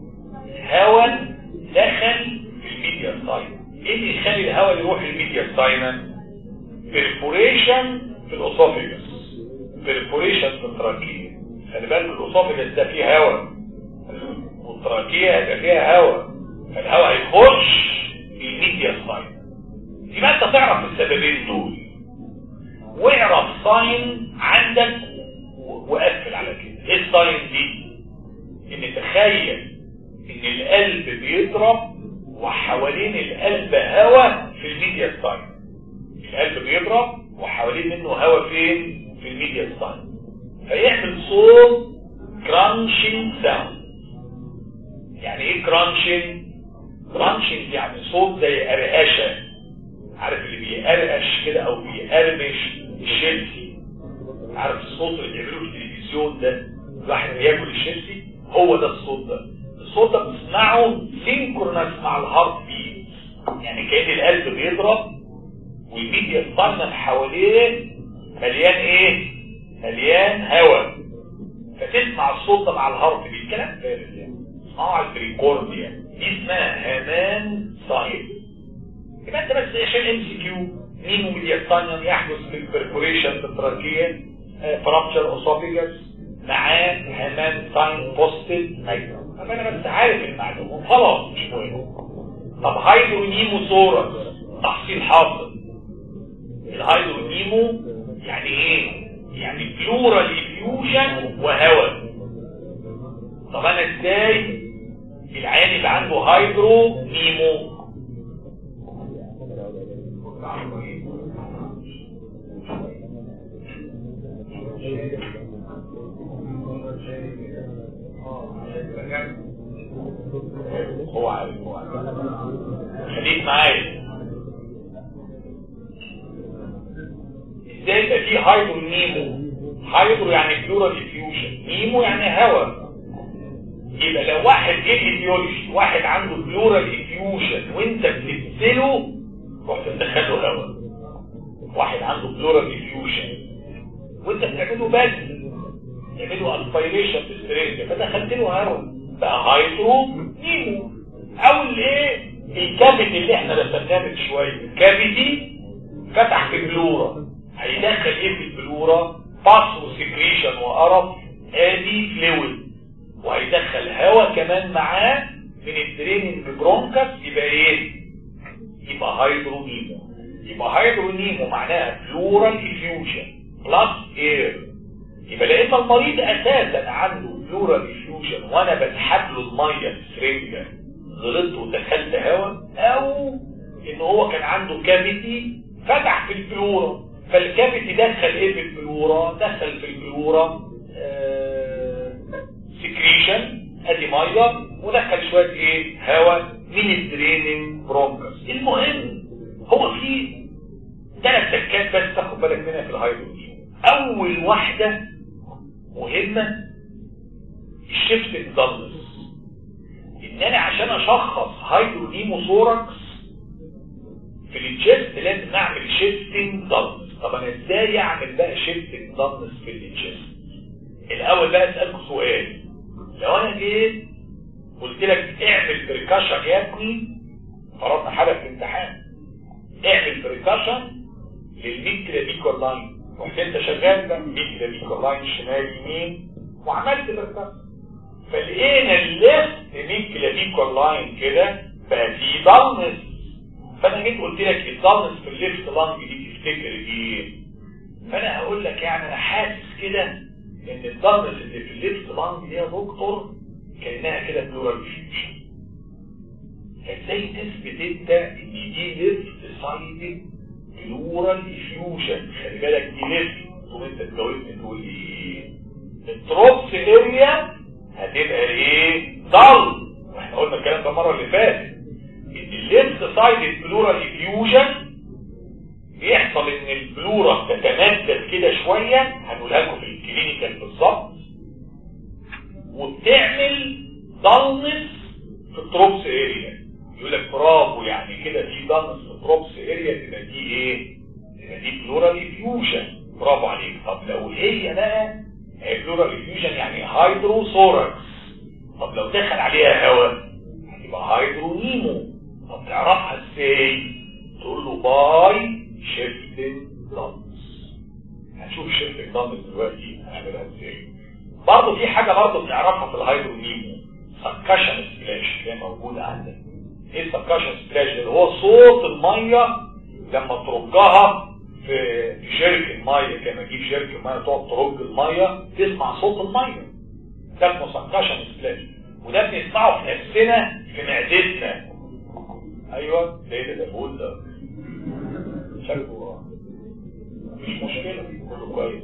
هواء دخل في الميدياستاين ايه اللي يخلي الهواء يروح للميدياستاين برفوريشن في الاسوفيجس برفوريشن في التراكيه خلي بالك الاسوفيجس ده فيه هواء والتراكيه هيبقى فيها هواء فالهواء يخش في الميدياستاين يبقى انت تعرف السببين دول واعرف ساين عندك وقفل على كده ايه الساين دي ان تخيل ان القلب بيضرب وحوالين القلب هواء في الميديا ستاين القلب بيضرب وحوالين منه هواء فين في الميديا ستاين فيعمل صوت كرانشنج ساوند يعني ايه كرانشنج كرانشنج يعني صوت زي قرقشه عارف اللي بيقرقش كده او بيقرمش الشيبسي عارف الصوت اللي بيعملوه في التلفزيون ده الواحد بياكل الشيبسي هو ده الصوت ده الصوت ده بتسمعه سينكرونس مع الهارت بيت يعني كأن القلب بيضرب والميديا ستاينر حواليه مليان ايه مليان هواء فتسمع الصوت ده مع الهارت بيت كلام فارغ يعني اسمعوا على البريكورد يعني دي اسمها همان ساين يبقى انت بس عشان ام سي كيو مين ميديا ستاينر يحدث في البركوريشن في التراكيه فرابتشر اسوفيجاس معاه همان ساين بوستد نايترا طب انا بس عارف المعلومه خلاص مش مهم طب هايدرونيمو ثوركس تحصيل حاصل الهايدرونيمو يعني ايه يعني بلورال افيوجن وهواء طب انا ازاي العيان اللي عنده هايدرو نيمو هو عارف هو عارف خليك معايا ازاي يبقى في هايدرو نيمو هايدرو يعني بلورال ديفيوجن نيمو يعني هواء يبقى لو واحد جه ايديولوجي واحد عنده بلورال ديفيوجن وانت بتغسله رحت تدخله هواء واحد عنده بلورال ديفيوجن وانت بتعمله بس تعمله اسبيريشن بالسرنجه فدخلت له هواء بقى هايدرو نيمو او الايه الكافيتي اللي احنا رسمناه من شويه الكافيتي فتح في بلورا هيدخل ايه في البلورا باس وسكريشن وقرف ادي فلويد وهيدخل هواء كمان معاه من الدريننج برونكس يبقى ايه يبقى هيدرونيمو يبقى هيدرونيمو معناها بلورال افيوجن بلس اير يبقى لان المريض اساسا عنده بلورال افيوجن وانا بسحب له الميه في سرنجه غلطت ودخلت هواء او ان هو كان عنده كافيتي فتح في البلورا فالكافيتي دخل ايه في البلورا دخل في البلورا آه سكريشن ادي ميه ودخل شويه ايه هواء من الدريننج برونكس المهم هو في ثلاث تكات بس تاخد بالك منها في الهايدروجين اول واحده مهمه الشيفت اكزامنس ان انا عشان اشخص هايدرونيموثوركس في التشيست لازم اعمل شيفتنج ضغط طب انا ازاي اعمل بقى شيفتنج ضغط في التشيست الاول بقى اسالكم سؤال لو انا جيت قلت لك اعمل بريكاشن يا ابني فرضنا حاجه في الامتحان اعمل بريكاشن للميكرا بيكور لاين رحت انت شغال بقى ميكرا بيكور لاين شمال يمين وعملت بريكاشن فلقينا الليفت ميكرا بيكور لاين كده بقى فيه ضلمس فانا جيت قلت لك الضلمس في الليفت لانج دي تفتكر ايه فانا هقول لك يعني انا حاسس كده ان الضلمس اللي في الليفت لانج دي يا دكتور كانها كده بلورال فيوجن ازاي تثبت انت ان دي ليفت سايدد بلورال فيوجن خلي بالك دي ليفت تقوم انت تجاوبني تقول لي ايه التروبس اريا هتبقى ايه ضل واحنا قلنا الكلام ده المره اللي فاتت ان الليفت سايدد بلورال فيوجن بيحصل ان البلورا تتمدد كده شويه هنقولها لكم في الكلينيكال بالظبط وبتعمل ضلمس في التروبس اريا يقول لك برافو يعني كده في ضلمس في التروبس اريا تبقى دي ايه تبقى دي بلورال فيوجن برافو عليك طب لو هي بقى هي بلورال فيوجن يعني هايدروثوركس طب لو دخل عليها هواء هتبقى هايدرونيمو طب تعرفها ازاي تقول له باي شيفتنج ضلمس هنشوف شيفتنج ضلمس دلوقتي هنعملها ازاي برضه في حاجة برضه بنعرفها في الهايدرونيمو سكاشن سبلاش اللي هي موجودة عندك ايه السكاشن سبلاش اللي هو صوت المية لما ترجها في في شركة مية كما تجيب شركة مية تقعد ترج المية تسمع صوت المية ده اسمه سكاشن سبلاش وده بنسمعه في نفسنا في معدتنا ايوه ده ده ده بقول ده شكله مش مشكلة كله كويس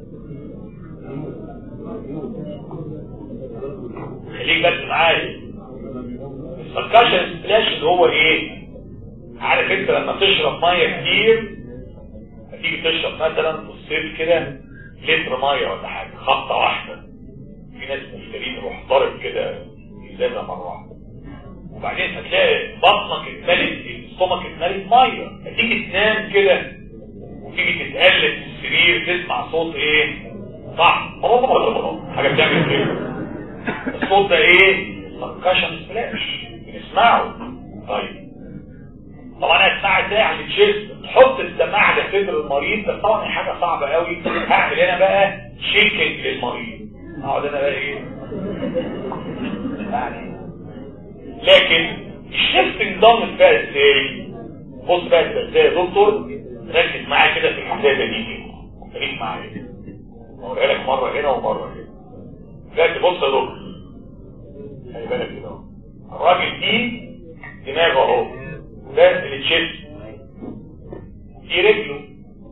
خليك بس معايا السكاشن سبلاش اللي هو ايه عارف انت لما تشرب ميه كتير هتيجي تشرب مثلا في الصيف كده لتر ميه ولا حاجه خبطه واحده في ناس مفترين يروح ضارب كده ازازه مره واحده وبعدين هتلاقي بطنك اتملت السtomach اتملت ميه هتيجي تنام كده وتيجي تتقلب في السرير تسمع صوت ايه صح حاجه بتعمل كده الصوت ده ايه سكاشن سبلاش بنسمعه طيب طبعا انا اسمع ازاي على الجسم تحط السماعه على صدر المريض بس طبعا هي حاجه صعبه قوي هعمل انا بقى شيكنج للمريض اقعد انا بقى ايه يعني لكن الشيفتنج ضمن بقى ازاي بص بقى تبقى ازاي يا دكتور ركز معايا كده في الحسابه دي كده خليك معايا اقولها لك مره هنا ومره هنا دلوقتي بص يا دكتور خلي بالك كده اهو الراجل دي دماغه اهو ده التشيست دي رجله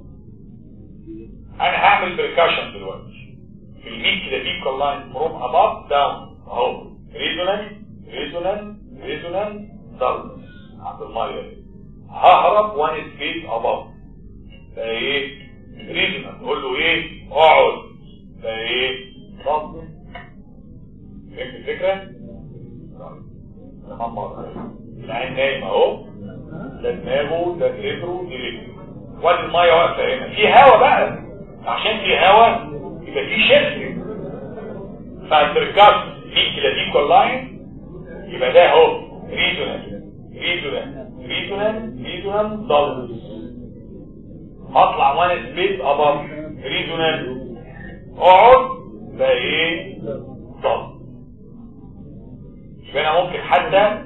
انا هعمل بريكاشن دلوقتي في الميك كده بيكال لاين فروم اباب داون اهو ريزونانس ريزونانس ريزونانس دارنس عند الميه ههرب وان سبيس اباب ده ايه ريزونانس نقول له ايه اقعد ده ايه ضغط فهمت الفكره؟ تمام مرة العين نايم اهو ده دماغه ده صدره دي رجله وادي الميه واقفه هنا في هوا بقى عشان في هوا يبقى في شفت فالتركاز دي كده دي كولاين يبقى ده اهو ريزونال ريزونال ريزونال ريزونال دبلز هطلع وان سبيس اباف ريزونال اقعد ده ايه دبل يبقى انا ممكن حتى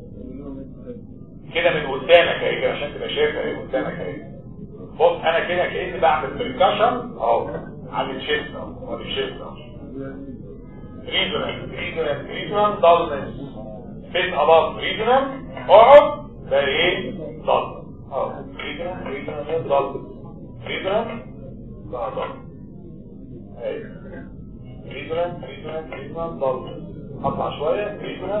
كده من قدامك اهي عشان تبقى شايفها اهي قدامك اهي بص انا كده كاني بعمل بريكاشن اهو على الشيست اهو على الشيست اهو ريزونال ريزونال ريزونال دالنس فين اباف ريزونال اقعد ده ايه دال اهو ريزونال ريزونال دال ريزونال ده دال اهي ريزونال ريزونال ريزونال دال اطلع شويه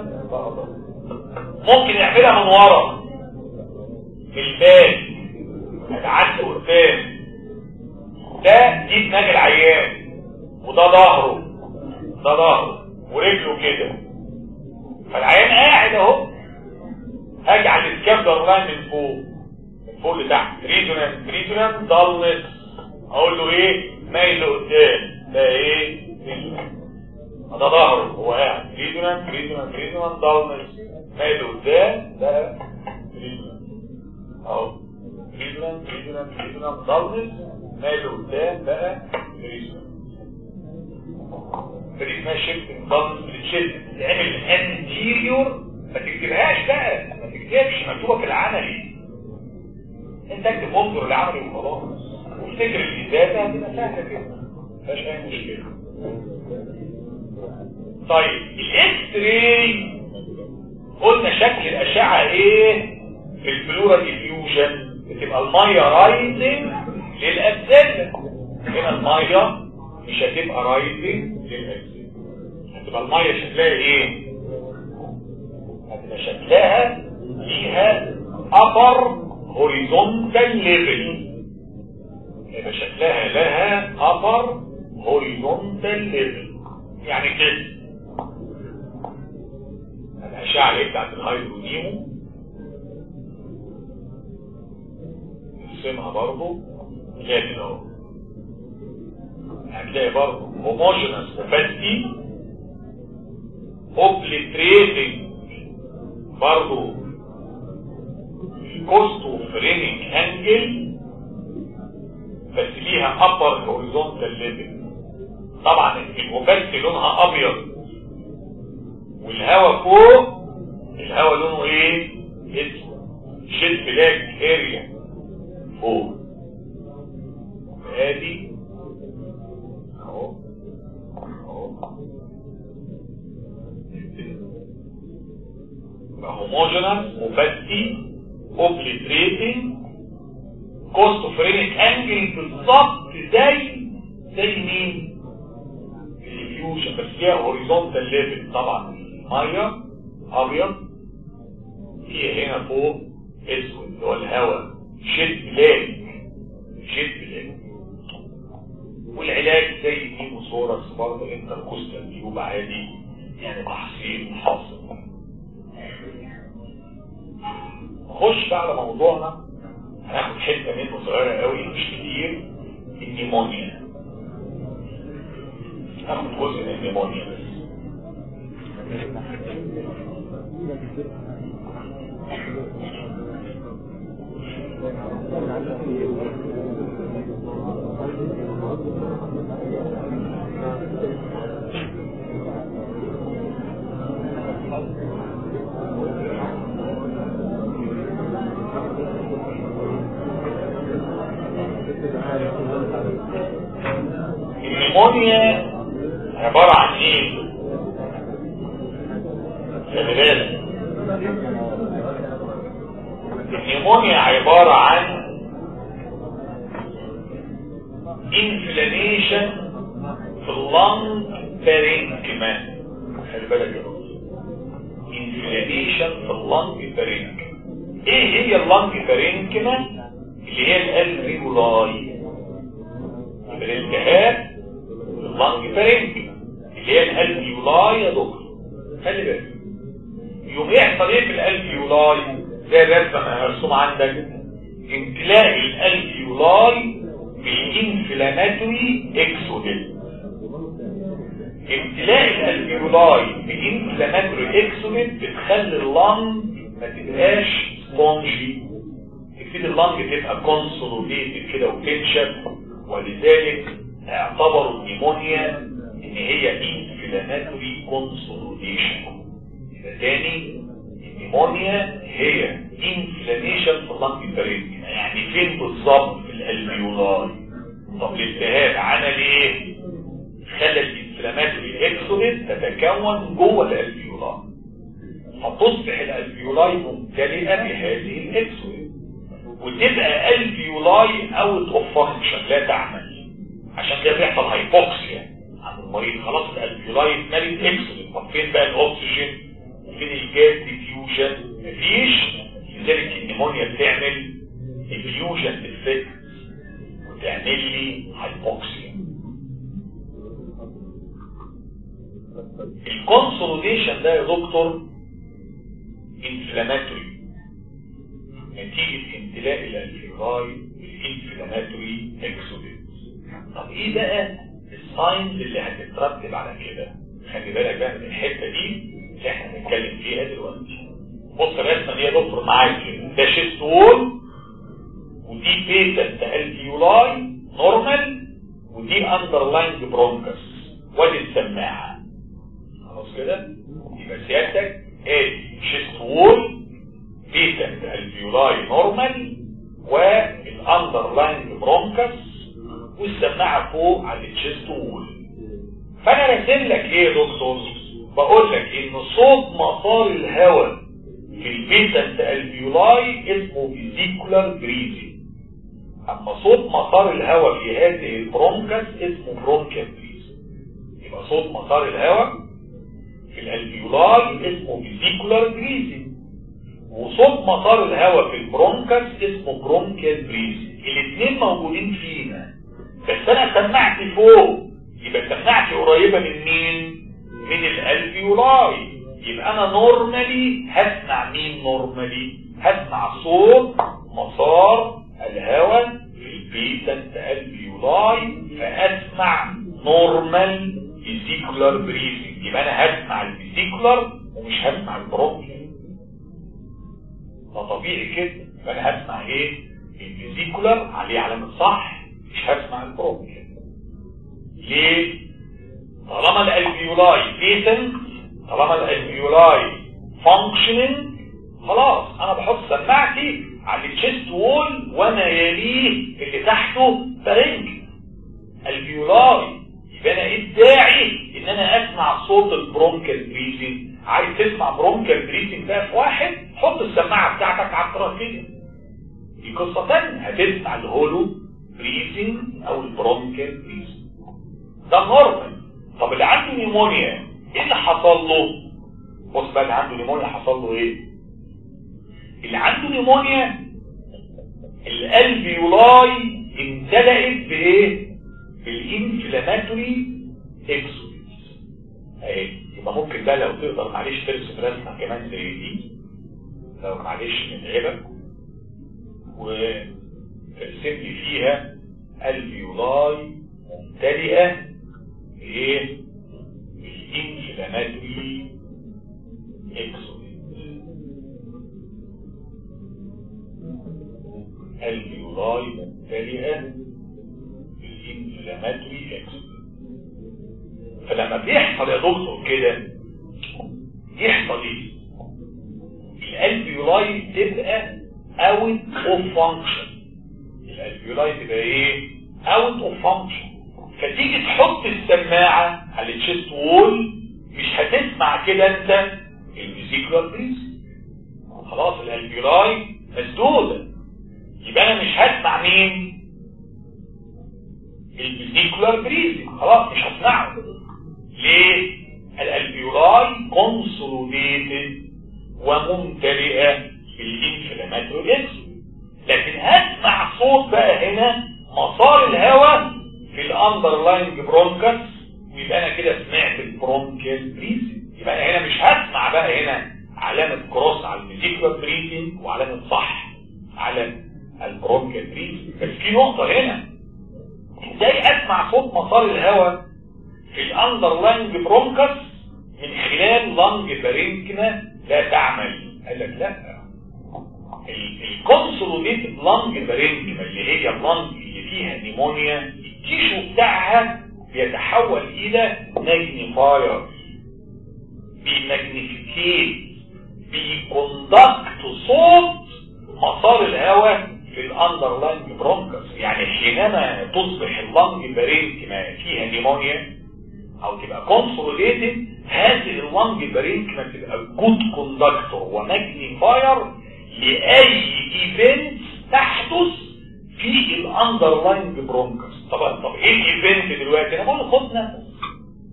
ممكن يعملها من ورا في البال هتعدي قدام ده دي دماغ العيان وده ظهره ده ظهره ورجله كده فالعيان قاعد اهو هاجي على السكابلر لاين من فوق من فوق لتحت ريزونانس ريزونانس ضلت اقول له ايه مايل لقدام ده ايه ده ظهره هو قاعد ريزونانس ريزونانس ريزونانس ضلت مايل لقدام ده ريزونانس اهو ريزونانس ريزونانس ريزونانس ضلت مايل لقدام بقى ريزونانس فدي اسمها شيفتنج ضلت بتشد تعمل انتيريور ما تكتبهاش بقى ما تكتبش مكتوبه في العملي انت اكتب انظر العملي وخلاص وافتكر الاجابه هتبقى سهله كده ما فيهاش اي مشكله طيب الاكس راي قلنا شكل الاشعه ايه في الفلورال ديفيوجن بتبقى الميه رايزنج للابسله هنا الميه مش هتبقى رايزنج للابسله هتبقى الميه شكلها ايه هتبقى شكلها ليها upper horizontal level يبقى شكلها لها upper horizontal level يعني كده الأشعة اللي بتاعت الهيدرونيمو نرسمها برضو كده اهو هتلاقي برضو homogeneous opacity obliterating برضو كوستو فريمنج انجل بس ليها upper horizontal level طبعا الوباست لونها ابيض والهواء فوق الهواء لونه ايه اسود شيت بلاك اريا فوق ادي اهو اهو homogeneous opacity obliterating كوستوفرينيك انجل بالظبط زي زي مين الفيوجن بس فيها هوريزونتال ليفل طبعا الميه ابيض فيها هنا فوق اسود اللي هو الهواء شد بلاك شد بلاك والعلاج زي هيموثوركس برضه انتركوستال تيوب عادي يعني تحصيل حاصل نخش بقى على موضوعنا هناخد حته منه صغيره قوي مش كتير النيمونيا هاخد جزء من النيمونيا بس النيمونيا عبارة عن ايه خلي بالك النيمونيا عبارة عن inflammation في اللنج بارينكما خلي بالك يا inflammation في اللنج بارينكما ايه هي اللنج بارينكما اللي هي الالفيولاي الالتهاب اللنج بارينكما اللي هي الالفيولاي يا دكتور خلي بالك يوم يحصل ايه في الالفيولاي زي الرسمه ما مرسوم عندك امتلاء الالفيولاي بالانفلاماتوري اكسوديل امتلاء الالفيولاي بالانفلاماتوري اكسوديل بتخلي اللنج ما تبقاش سبونجي تبتدي اللنج تبقى كونسوليديتد كده وتنشف ولذلك اعتبروا النيمونيا ان هي انفلاماتوري كونسوليديشن يبقى تاني النيمونيا هي انفلاميشن في اللنج برين يعني فين بالظبط في الالفيولاي طب الالتهاب عمل ايه خلى الانفلاماتوري اكسوديت تتكون جوه الالفيولاي فتصبح الالفيولاي ممتلئه بهذه الاكسوديت وتبقى الفيولاي اوت اوف فانكشن لا تعمل عشان كده بيحصل هايبوكسيا عند المريض خلاص الالفيولاي اتملت اكسجين طب فين بقى الاكسجين وفين الجاز ديفيوجن مفيش لذلك النمونيا بتعمل ديفيوجن افكت وتعمل لي هايبوكسيا الكونسوليديشن ده يا دكتور انفلاماتوري نتيجة امتلاء الالفيولاي بالانفلاماتوري اكسوديت طب ايه بقى الساينز اللي هتترتب على كده خلي بالك بقى من الحته دي اللي احنا هنتكلم فيها دلوقتي بص الرسمه دي يا دكتور معاك كده ده شيست وول ودي بيتنت الفيولاي نورمال ودي اندرلاينج برونكس وادي السماعه خلاص كده يبقى سيادتك ادي شيست وول بيتنت الفيولاي نورمال والاندرلاينج برونكس والسماعه فوق على التشيست وول فانا راسم لك ايه يا دكتور بقول لك ان صوت مسار الهواء في البيتنت الفيولاي اسمه فيزيكولار بريزي اما صوت مسار الهواء في هذه البرونكس اسمه برونكال بريزي يبقى صوت مسار الهواء في الالفيولاي اسمه فيزيكولار بريزي وصوت مسار الهواء في البرونكس اسمه برونكال بريزي الاثنين موجودين فينا بس انا سمعت فوق يبقى سمعتي قريبة من مين من الالفيولاي يبقى انا نورمالي هسمع مين نورمالي هسمع صوت مسار الهواء في البيتنت الفيولاي فاسمع نورمال فيزيكولار بريزنج يبقى انا هسمع الفيزيكولار ومش هسمع البرونكيال ده طبيعي كده يبقى انا هسمع ايه الفيزيكولار عليه علامه صح مش هسمع البرونكيال ليه طالما الالفيولاي بيتنت طالما الالفيولاي فانكشننج خلاص انا بحط سماعتي على التشيست وول وما يليه اللي تحته فرنج الفيولاي يبقى انا ايه الداعي ان انا اسمع صوت البرونكال بريزنج عايز تسمع برونكال بريزنج ده في واحد حط السماعه بتاعتك على التراكيه دي قصه ثانيه هتسمع الهولو بريزنج او البرونكال بريزنج ده نورمال طب اللي عنده نيمونيا ايه اللي حصل له بص بقى اللي عنده نيمونيا حصل له ايه اللي عنده نيمونيا الالفيولاي امتلأت بايه بالانفلاماتوري اكسوديس اهي يبقى ممكن بقى لو تقدر معلش ترسم رسمه كمان زي دي لو معلش نتعبك وترسم لي فيها الفيولاي ممتلئه بايه بالانفلاماتوري اكسوديس الفيولاي ممتلئه بالانفلاماتوري اكسوديس فلما بيحصل يا دكتور كده يحصل ايه الالفيولاي تبقى اوت اوف فانكشن الالفيولاي تبقى ايه اوت اوف فانكشن فتيجي تحط السماعه على التشيست وول مش هتسمع كده انت الفيزيكولار بريز خلاص الالفيولاي مسدوده يبقى انا مش هسمع مين الفيزيكولار بريزنج خلاص مش هسمعه ليه الالفيولاي كونسوليديتد وممتلئه بالانفلاماتوري اكسود لكن هسمع صوت بقى هنا مسار الهواء في الاندرلاينج برونكس ويبقى انا كده سمعت البرونكيال بريزنج يبقى انا هنا مش هسمع بقى هنا علامه كروس على الفيزيكولار بريزنج وعلامه صح على البرونكيال بريزنج بس في نقطه هنا ازاي اسمع صوت مسار الهواء في الاندرلاينج برونكس من خلال لنج بارينكنا لا تعمل قال لك لا الكونسوليديتد لنج بارينكما اللي هي اللنج اللي فيها نيمونيا التيشو بتاعها بيتحول الى ماجنيفاير بيماجنيفيكيت بيكوندكت صوت مسار الهواء في الاندرلاين برونكس يعني حينما تصبح اللنج بارينكما فيها نيمونيا او تبقى كونسوليديتد هذه اللنج بارينكما تبقى جود كوندكتور وماجنيفاير لاي ايفنت تحدث في الاندرلاين برونكس طبعا طب ايه الايفنت دلوقتي انا بقول خد نفس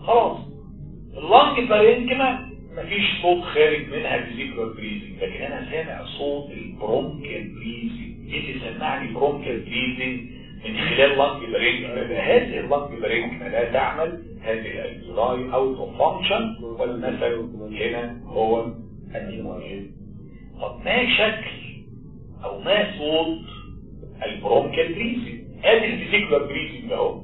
خلاص اللنج بارينكما مفيش صوت خارج منها فيزيكولار بريزنج لكن انا سامع صوت البرونكيال بريزنج ايه اللي سمعني برونكيال بريزنج من خلال لنج بارينكما هذه اللنج بارينكما لا تعمل هذه الالفيولاي اوت اوف فانكشن والمثل هنا هو النيمونيا طب ما شكل او ما صوت البرونكيال بريزنج ادي الفيزيكولار بريزنج اهو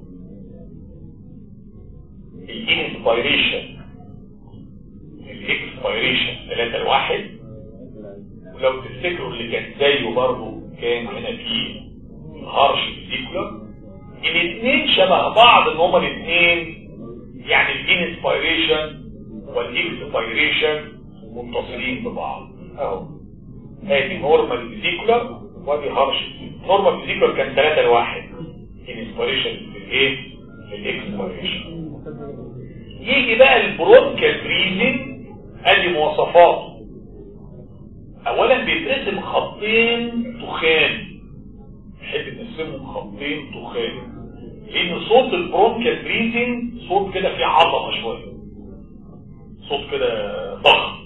الانسبيريشن الاكسبيريشن 3 لواحد ولو تفتكروا اللي كان زيه برضه كان هنا في الهرش فيزيكولار الاثنين شبه بعض ان هما الاثنين يعني الانسبيريشن والاكسبيريشن متصلين ببعض اهو ادي نورمال فيزيكولار وادي هرش نورمال فيزيكولار كان 3 لواحد انسبيريشن للايه للاكسبيريشن يجي بقى البرونكال بريزنج ادي مواصفاته اولا بيترسم خطين تخان نحب نرسمهم خطين تخان لان صوت البرونكال بريزنج صوت كده فيه عظمه شويه صوت كده ضخم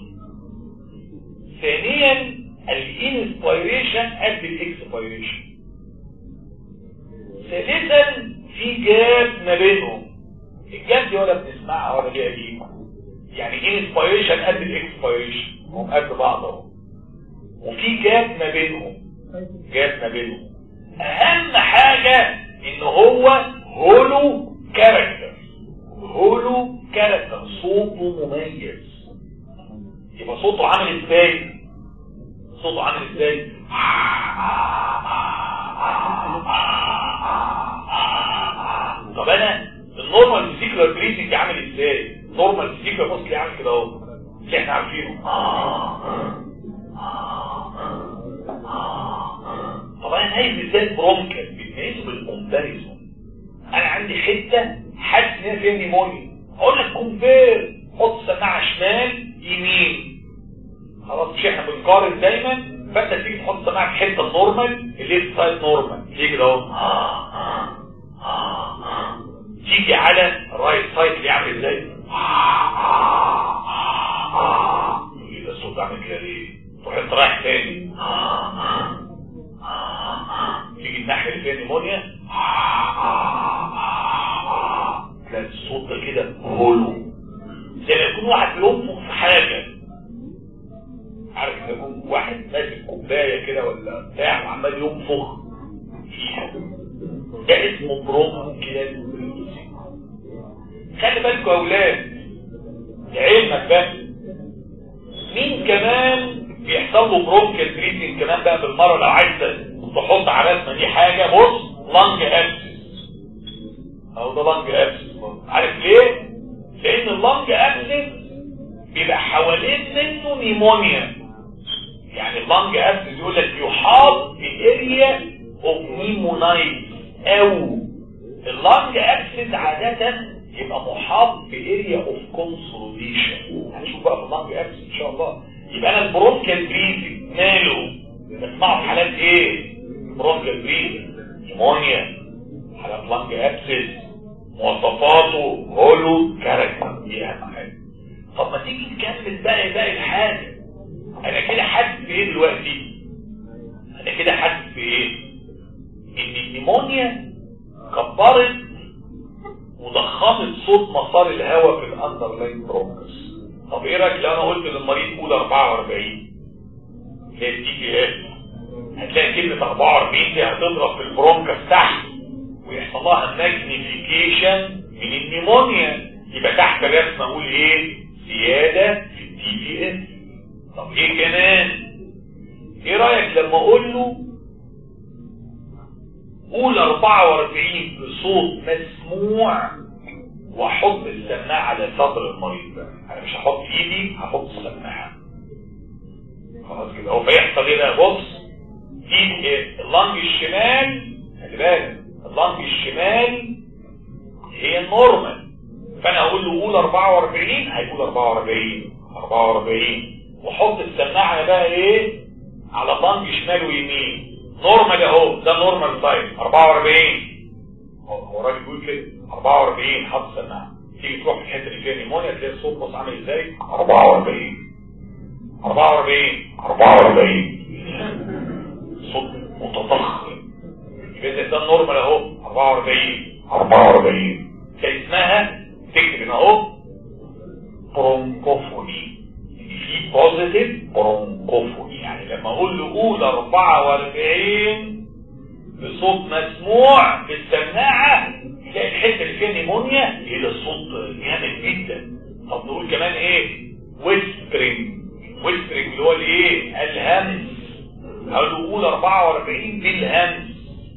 ثانيا الانسبيريشن قد الاكسبيريشن ثالثا في جاب ما بينهم الجاب دي ولا بنسمعها ولا دي قديمه يعني انسبيريشن قد الاكسبيريشن هم قد بعض اهو وفي جاب ما بينهم جاب ما بينهم اهم حاجه ان هو هولو كاركتر هولو كاركتر صوته مميز يبقى صوته عامل ازاي صوته عامل ازاي طب انا النورمال فيزيكولار بريزنج عامل ازاي نورمال فيزيكولار موسلي عامل كده اهو اللي احنا عارفينه طب انا عايز ازاي برونكال بتميزه بالكومباريزون انا عندي حته حاسس ان هي فيها نيمونيا اقول لك كومبير حط سماعه شمال يمين خلاص مش احنا بنقارن دايما فانت تيجي تحط سماعه في حته النورمال الليفت سايد نورمال تيجي كده اهو تيجي على الرايت سايد اللي عامل ازاي ايه ده الصوت عامل كده ليه تروح انت رايح تاني تيجي الناحيه اللي فيها نيمونيا تلاقي الصوت ده كده هولو زي ما يكون واحد بينفخ في حاجه عارف لما يكون واحد ماسك كوبايه كده ولا بتاع وعمال ينفخ فيها ده اسمه برونكيال خلي بالكم يا اولاد لعلمك بقى مين كمان بيحصل له برونكيال بريزنج كمان بقى بالمره لو عايز تحط على رسمه دي حاجه بص لانج ابسس او ده لانج ابسس عارف ليه؟ لان اللانج ابسس بيبقى حوالين منه نيمونيا يعني اللانج ابسس يقول لك يحاط باريا اوف نيمونايت او اللانج ابسس عاده يبقى محاط باريا اوف كونسوليشن هنشوف بقى في اللانج ابسس ان شاء الله يبقى انا البرونكال بريزنج ماله بسمعه في حالات ايه برونكال بريزنج نيمونيا حالات لانج ابسس مواصفاته هولو كاركتر دي اهم حاجه طب ما تيجي نكمل بقى باقي الحاجه انا كده حاسس بايه دلوقتي انا كده حاسس بايه ان النيمونيا كبرت وضخمت صوت مسار الهواء في الاندرلاين برونكس طب ايه رايك لو انا قلت للمريض قول 44 هي دي ايه هتلاقي كلمه 44 دي هتضرب في البرونكس تحت ويحصل لها ماجنيفيكيشن من النيمونيا يبقى تحت الرسمه اقول ايه زياده في التي بي اس طب ايه كمان ايه رايك لما اقول له قول 44 بصوت مسموع واحط السماعه على صدر المريض ده انا مش هحط ايدي هحط السماعه خلاص كده هو فيحصل ايه بقى بص دي اللنج الشمال خلي بالك اللنج الشمال هي النورمال فانا اقول له قول 44 هيقول 44 44 وحط السماعه بقى ايه على اللنج شمال ويمين نورمال اهو ده نورمال تايم 44 هو الراجل بيقول كده 44 حط سماعه تيجي تروح في الحته اللي فيها نيمونيا تلاقي الصوت بص عامل ازاي 44 44 44 صوت متضخم يبقى ده النورمال اهو 44 44 اسمها تكتب هنا اهو برونكوفوني في بوزيتيف برونكوفوني يعني لما اقول له قول 44 بصوت مسموع في السماعه تلاقي الحته اللي فيها نيمونيا ايه ده الصوت جامد جدا طب نقول كمان ايه ويسبرينج ويسبرينج اللي هو الايه الهمس اقول له قول 44 بالهمس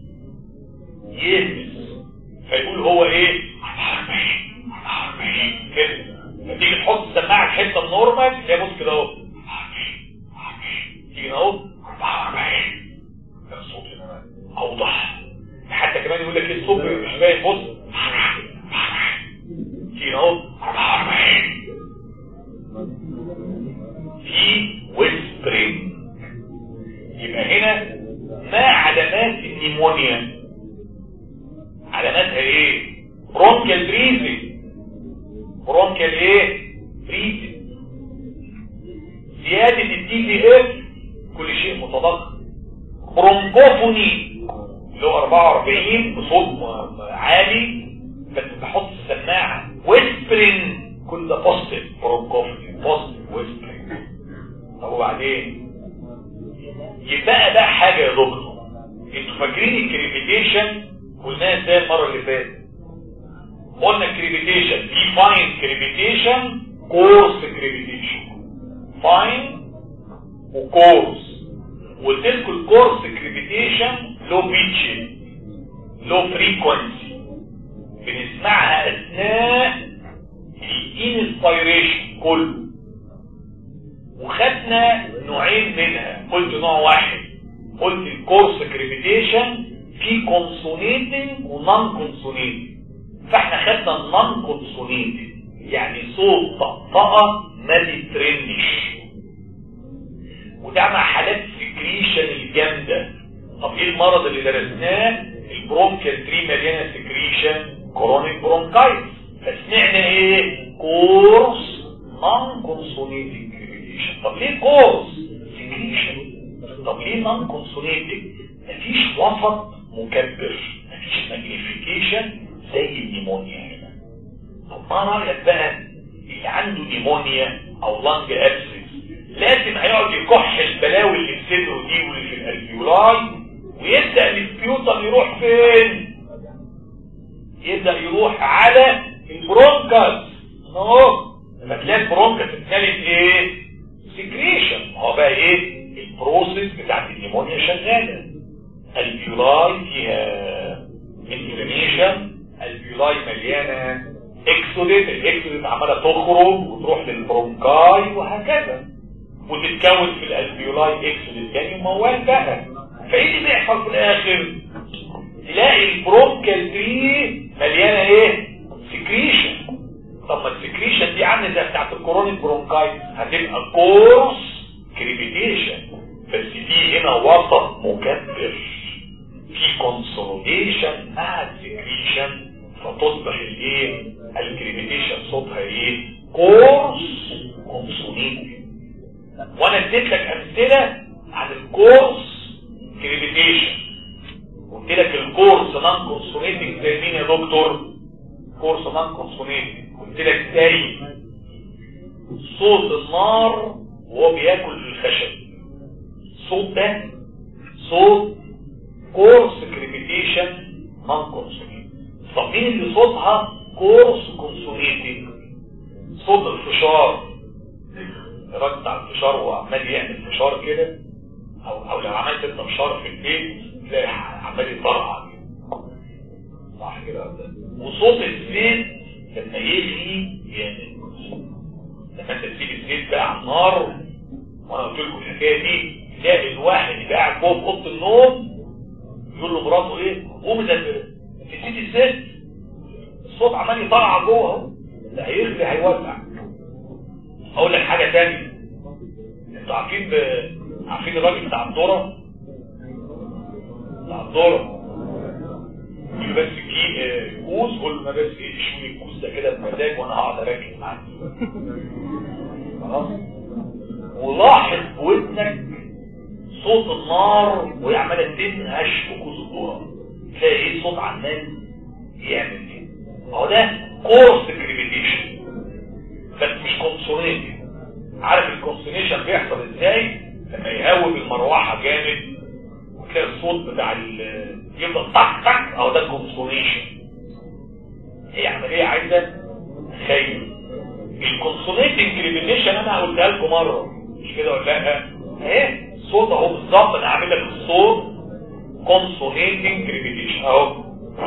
يهمس فيقول هو ايه 44 44 كده فتيجي تحط السماعه في حته النورمال تلاقي بص كده اهو 44 تيجي اهو 44 ده الصوت هنا اوضح حتى كمان يقول لك الصوت مش باين بص تيجي اهو 44 في ويسبرينج يبقى هنا ما علامات النيمونيا علاماتها ايه برونكال بريزنج برونكال ايه بريزنج زيادة الدي دي اف كل شيء متضخم برونكوفوني اللي هو 44 بصوت عالي بس بحط السماعة ويسبرين كل ده بوستيف برونكوفوني بوستيف ويسبرين طب وبعدين يبقى بقى حاجة يا دكتور انتوا فاكرين الكريبيتيشن قلناها ازاي المرة اللي فاتت قلنا الكريبيتيشن في فاين كريبيتيشن كورس كريبيتيشن فاين وكورس قلت لكم الكورس كريبيتيشن لو بيتش لو فريكونسي بنسمعها اثناء الانسبيريشن كله وخدنا نوعين منها قلت نوع واحد قلت الكورس كريبيتيشن في كونسونيتنج ونون كونسونيتنج فاحنا خدنا النون كونسونيتنج يعني صوت طقطقه ما بيترنش وده مع حالات سكريشن الجامده طب ايه المرض اللي درسناه البرونكيال تري مليانه سكريشن كورونيك برونكايتس فسمعنا ايه كورس نون كونسونيتنج كريبيتيشن طب ليه كورس سكريشن طب ليه نون كونسونيتنج مفيش وسط مكبر مفيش ماجنيفيكيشن زي النيمونيا هنا طب ما رايك بقى اللي عنده نيمونيا او لانج ابسس لازم هيقعد يكح البلاوي اللي في صدره دي واللي في الالفيولاي ويبدا السبيوتم يروح فين يبدا يروح على البرونكاس اهو فتلاقي البرونكاس اتنالت ايه سكريشن هو بقى ايه البروسيس بتاعت النيمونيا شغاله الفيولاي فيها انفلاميشن الفيولاي مليانه اكسوديت الاكسوديت عماله تخرج وتروح للبرونكاي وهكذا وتتكون في الالفيولاي اكسوديت تاني وموال بقى فايه اللي بيحصل في الاخر تلاقي البرونكال تري مليانه ايه سكريشن طب ما السكريشن دي عامله زي بتاعت الكورونيك برونكايت هتبقى كورس كريبيتيشن بس دي هنا وسط مكبر في كونسوليديشن مع السكريشن فتصبح الايه الكريبيتيشن صوتها ايه كورس كونسوليديشن وانا اديت لك امثله عن الكورس كريبيتيشن قلت لك الكورس نون كونسونيتنج زي مين يا دكتور كورس نون كونسونيتنج قلت لك زي صوت النار وهو بياكل الخشب الصوت ده صوت كورس كريبيتيشن نون كونسونيتنج طب مين اللي صوتها كورس كونسونيتنج صوت الفشار الراجل بتاع الفشار وهو عمال يعمل فشار كده او او لو عملت انت فشار في البيت تلاقي عمال يطرقع صح كده وصوت الزيت لما يغلي جامد لما انت تسيب الزيت بقى على النار وانا قلت لكم الحكايه دي تلاقي الواحد اللي قاعد جوه في اوضه النوم يقول له مراته ايه قومي ده نسيت الزيت الصوت عمال يطلع جوه اهو ده هيغلي هيولع اقول لك حاجه ثانيه انتوا عارفين ب... عارفين الراجل بتاع الذره بتاع الذره يقول بس كوز قول له ما بس ايه شوي الكوز ده كده بمزاج وانا هقعد اركز معاك خلاص ولاحظ بودنك صوت النار وهي عماله تنهش في كوز الذره تلاقي ايه صوت عمال يعمل ايه هو ده كورس كريبيتيشن بس مش كونسونيشن عارف الكونسونيشن بيحصل ازاي لما يهوي المروحه جامد وتلاقي الصوت بتاع يفضل طق طق اهو ده الكونسونيشن هي عمليه عايزه خير الكونسونيتنج كريبيتيشن انا قلتها لكم مره مش كده ولا لا اهي الصوت اهو بالظبط انا عامل لك الصوت كونسونيتنج كريبيتيشن اهو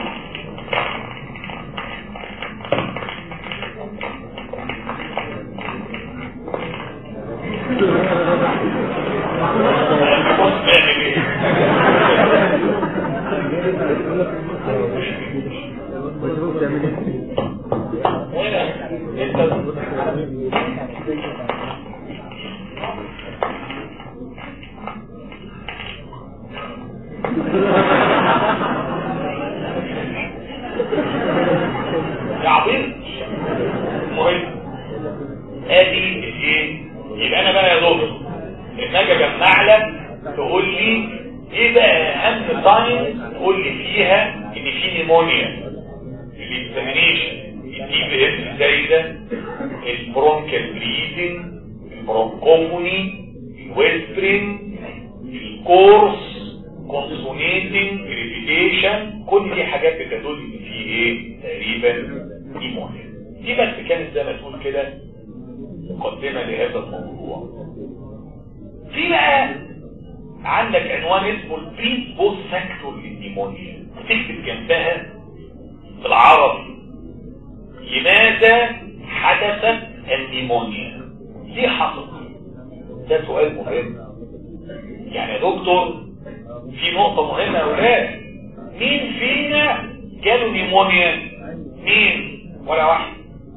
يا عبيط مهم ادي الايه يبقى انا بقى يا دكتور لما اجي اجمع لك تقول لي ايه بقى اهم ساين تقول لي فيها ان في نيمونيا الاكزامينيشن الدي بي اس زايده البرونكال بريدنج البرونكوفوني الويسبرين الكورس كونسونيتنج ريبيتيشن كل دي حاجات بتدل ان في ايه تقريبا نيمونيا دي بس كانت زي ما تقول كده مقدمه لهذا الموضوع في بقى عندك عنوان اسمه البري بوست فاكتور للنيمونيا تكتب جنبها بالعربي لماذا حدثت النيمونيا ليه حصل ده سؤال مهم يعني يا دكتور في نقطة مهمة يا أولاد مين فينا جاله نيمونيا مين ولا واحد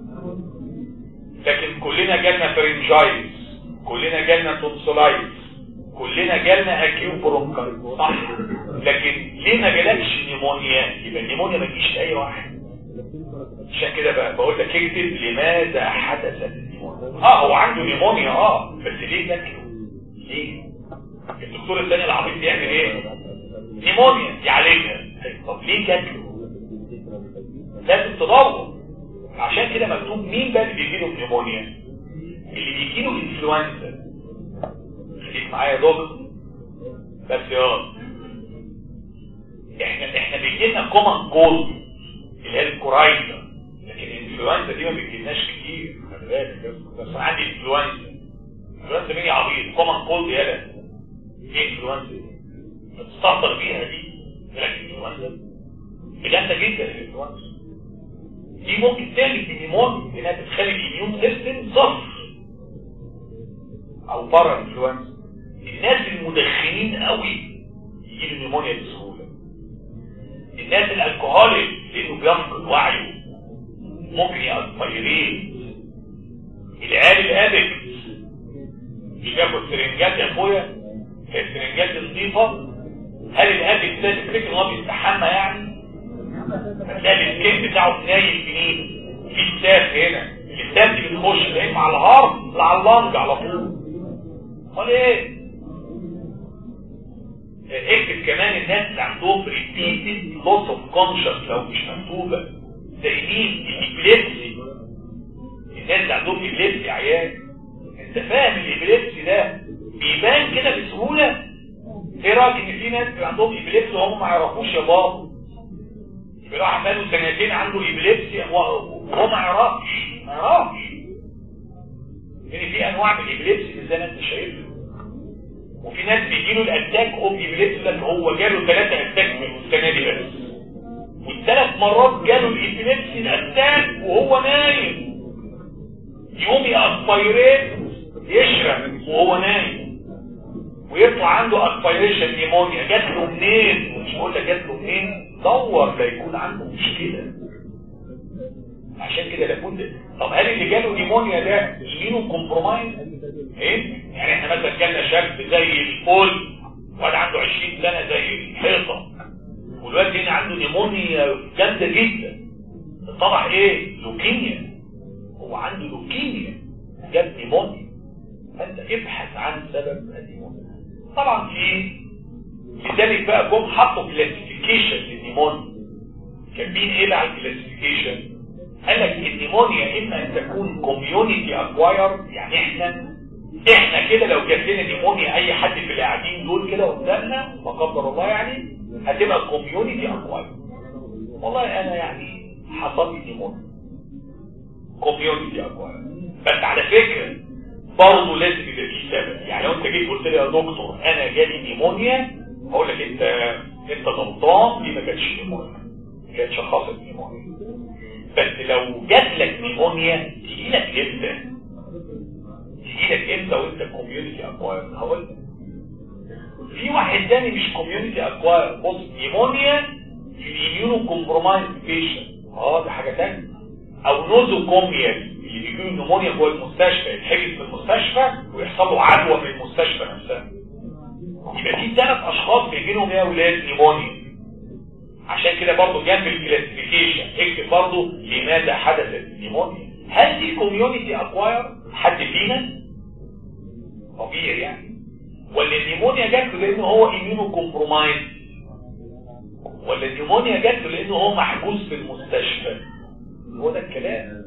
لكن كلنا جالنا فرنجايز كلنا جالنا تونسولايز كلنا جالنا اكيو برونكايت صح لكن ليه ما جالكش نيمونيا يبقى النيمونيا ما تجيش لاي واحد عشان كده بقى بقول لك اكتب لماذا حدثت النيمونيا اه هو عنده نيمونيا اه بس ليه جاتله ليه الدكتور الثاني العبيط بيعمل ايه نيمونيا يعالجها طب ليه جاتله لازم تدور عشان كده مكتوب مين بقى اللي بيجي له نيمونيا اللي بيجي له انفلونزا خليك معايا يا دكتور بس يا احنا احنا بيجي لنا كومن كولد اللي هي الكورايزا لكن الانفلونزا دي ما بتجيلناش كتير خلي بالك بس انا عندي انفلونزا انفلونزا مين يا عبيط كومن كولد يالا ايه انفلونزا تستهتر بيها دي لك انفلونزا جامده جدا الانفلونزا دي ممكن تعمل نيمون لانها بتخلي الاميون سيستم صفر او بره انفلونزا الناس المدخنين قوي يجي له نيمونيا بسهوله الناس الالكهوليك لانه بيفقد وعيه ممكن يأسبيرين العيال الابك مش بياخد سرنجات يا اخويا هي السرنجات نظيفه هل الابك ده تفتكر ان هو بيستحمى يعني هتلاقي السكين بتاعه نايم جنين في الساف هنا الساف دي بتخش تلاقيه على الهارم لا على اللنج على طول امال ايه اكتب كمان الناس اللي عندهم ريبيتد لوس اوف كونشس لو مش مكتوبه زي مين الابليبسي الناس اللي عندهم ابليبسي عيان انت فاهم الابليبسي ده بيبان كده بسهوله ايه رايك ان في ناس عندهم ابليبسي وهم ما يعرفوش يا بابا يبقى واحد بقاله سنتين عنده ابليبسي وهو ما يعرفش ما يعرفش يعني في انواع من الابليبسي زي ما انت شايف وفي ناس بيجيله الاتاك اوف ابليبسي ده هو جاله ثلاثة اتاك من السنه دي بس والثلاث مرات جاله الابليبسي الاتاك وهو نايم يقوم ياسبيريت يشرب وهو نايم ويطلع عنده اسبيريشن نيمونيا جات له منين مش بقول لك جات له منين دور لا يكون عنده مشكله عشان كده لابد طب هل اللي جاله نيمونيا ده يمينه كومبرومايز ايه يعني احنا مثلا جالنا شاب زي الفول واحد عنده 20 سنه زي الحيطه والواد هنا عنده نيمونيا جامده جدا اتضح ايه لوكيميا هو عنده لوكيميا جاب نيمونيا فانت ابحث عن سبب النيمونيا طبعا في لذلك بقى جم حطوا كلاسيفيكيشن للنيمونيا كاتبين ايه بقى الكلاسيفيكيشن قال لك النيمونيا اما ان تكون كوميونيتي اكواير يعني احنا احنا كده لو جات لنا نيمونيا اي حد في اللي قاعدين دول كده قدامنا لا قدر الله يعني هتبقى كوميونيتي اكواير والله انا يعني حصل لي نيمونيا كوميونيتي اكواير بس على فكره برضه لازم يبقى في سبب يعني لو انت جيت قلت لي يا دكتور انا جالي نيمونيا هقول لك انت انت غلطان دي ما كانتش نيمونيا ما كانتش خاصه نيمونيا بس لو جات لك نيمونيا تيجي لك امتى تيجي لك امتى وانت كوميونتي اكواير هقول لك في واحد تاني مش كوميونتي اكواير بص نيمونيا في الاميونو كومبرومايز بيشنت اه ده حاجه ثانيه او نوزوكوميا اللي بيجي له نيمونيا جوه المستشفى يتحجز في المستشفى ويحصل له عدوى من المستشفى نفسها يبقى في ثلاث اشخاص بيجي لهم يا اولاد نيمونيا عشان كده برضه جنب الكلاسيفيكيشن اكتب برضه لماذا حدثت النيمونيا هل دي كوميونتي اكواير حد فينا طبيعي يعني ولا النيمونيا جات له لانه هو اميونو كومبرومايز ولا النيمونيا جات له لانه هو محجوز في المستشفى هو ده الكلام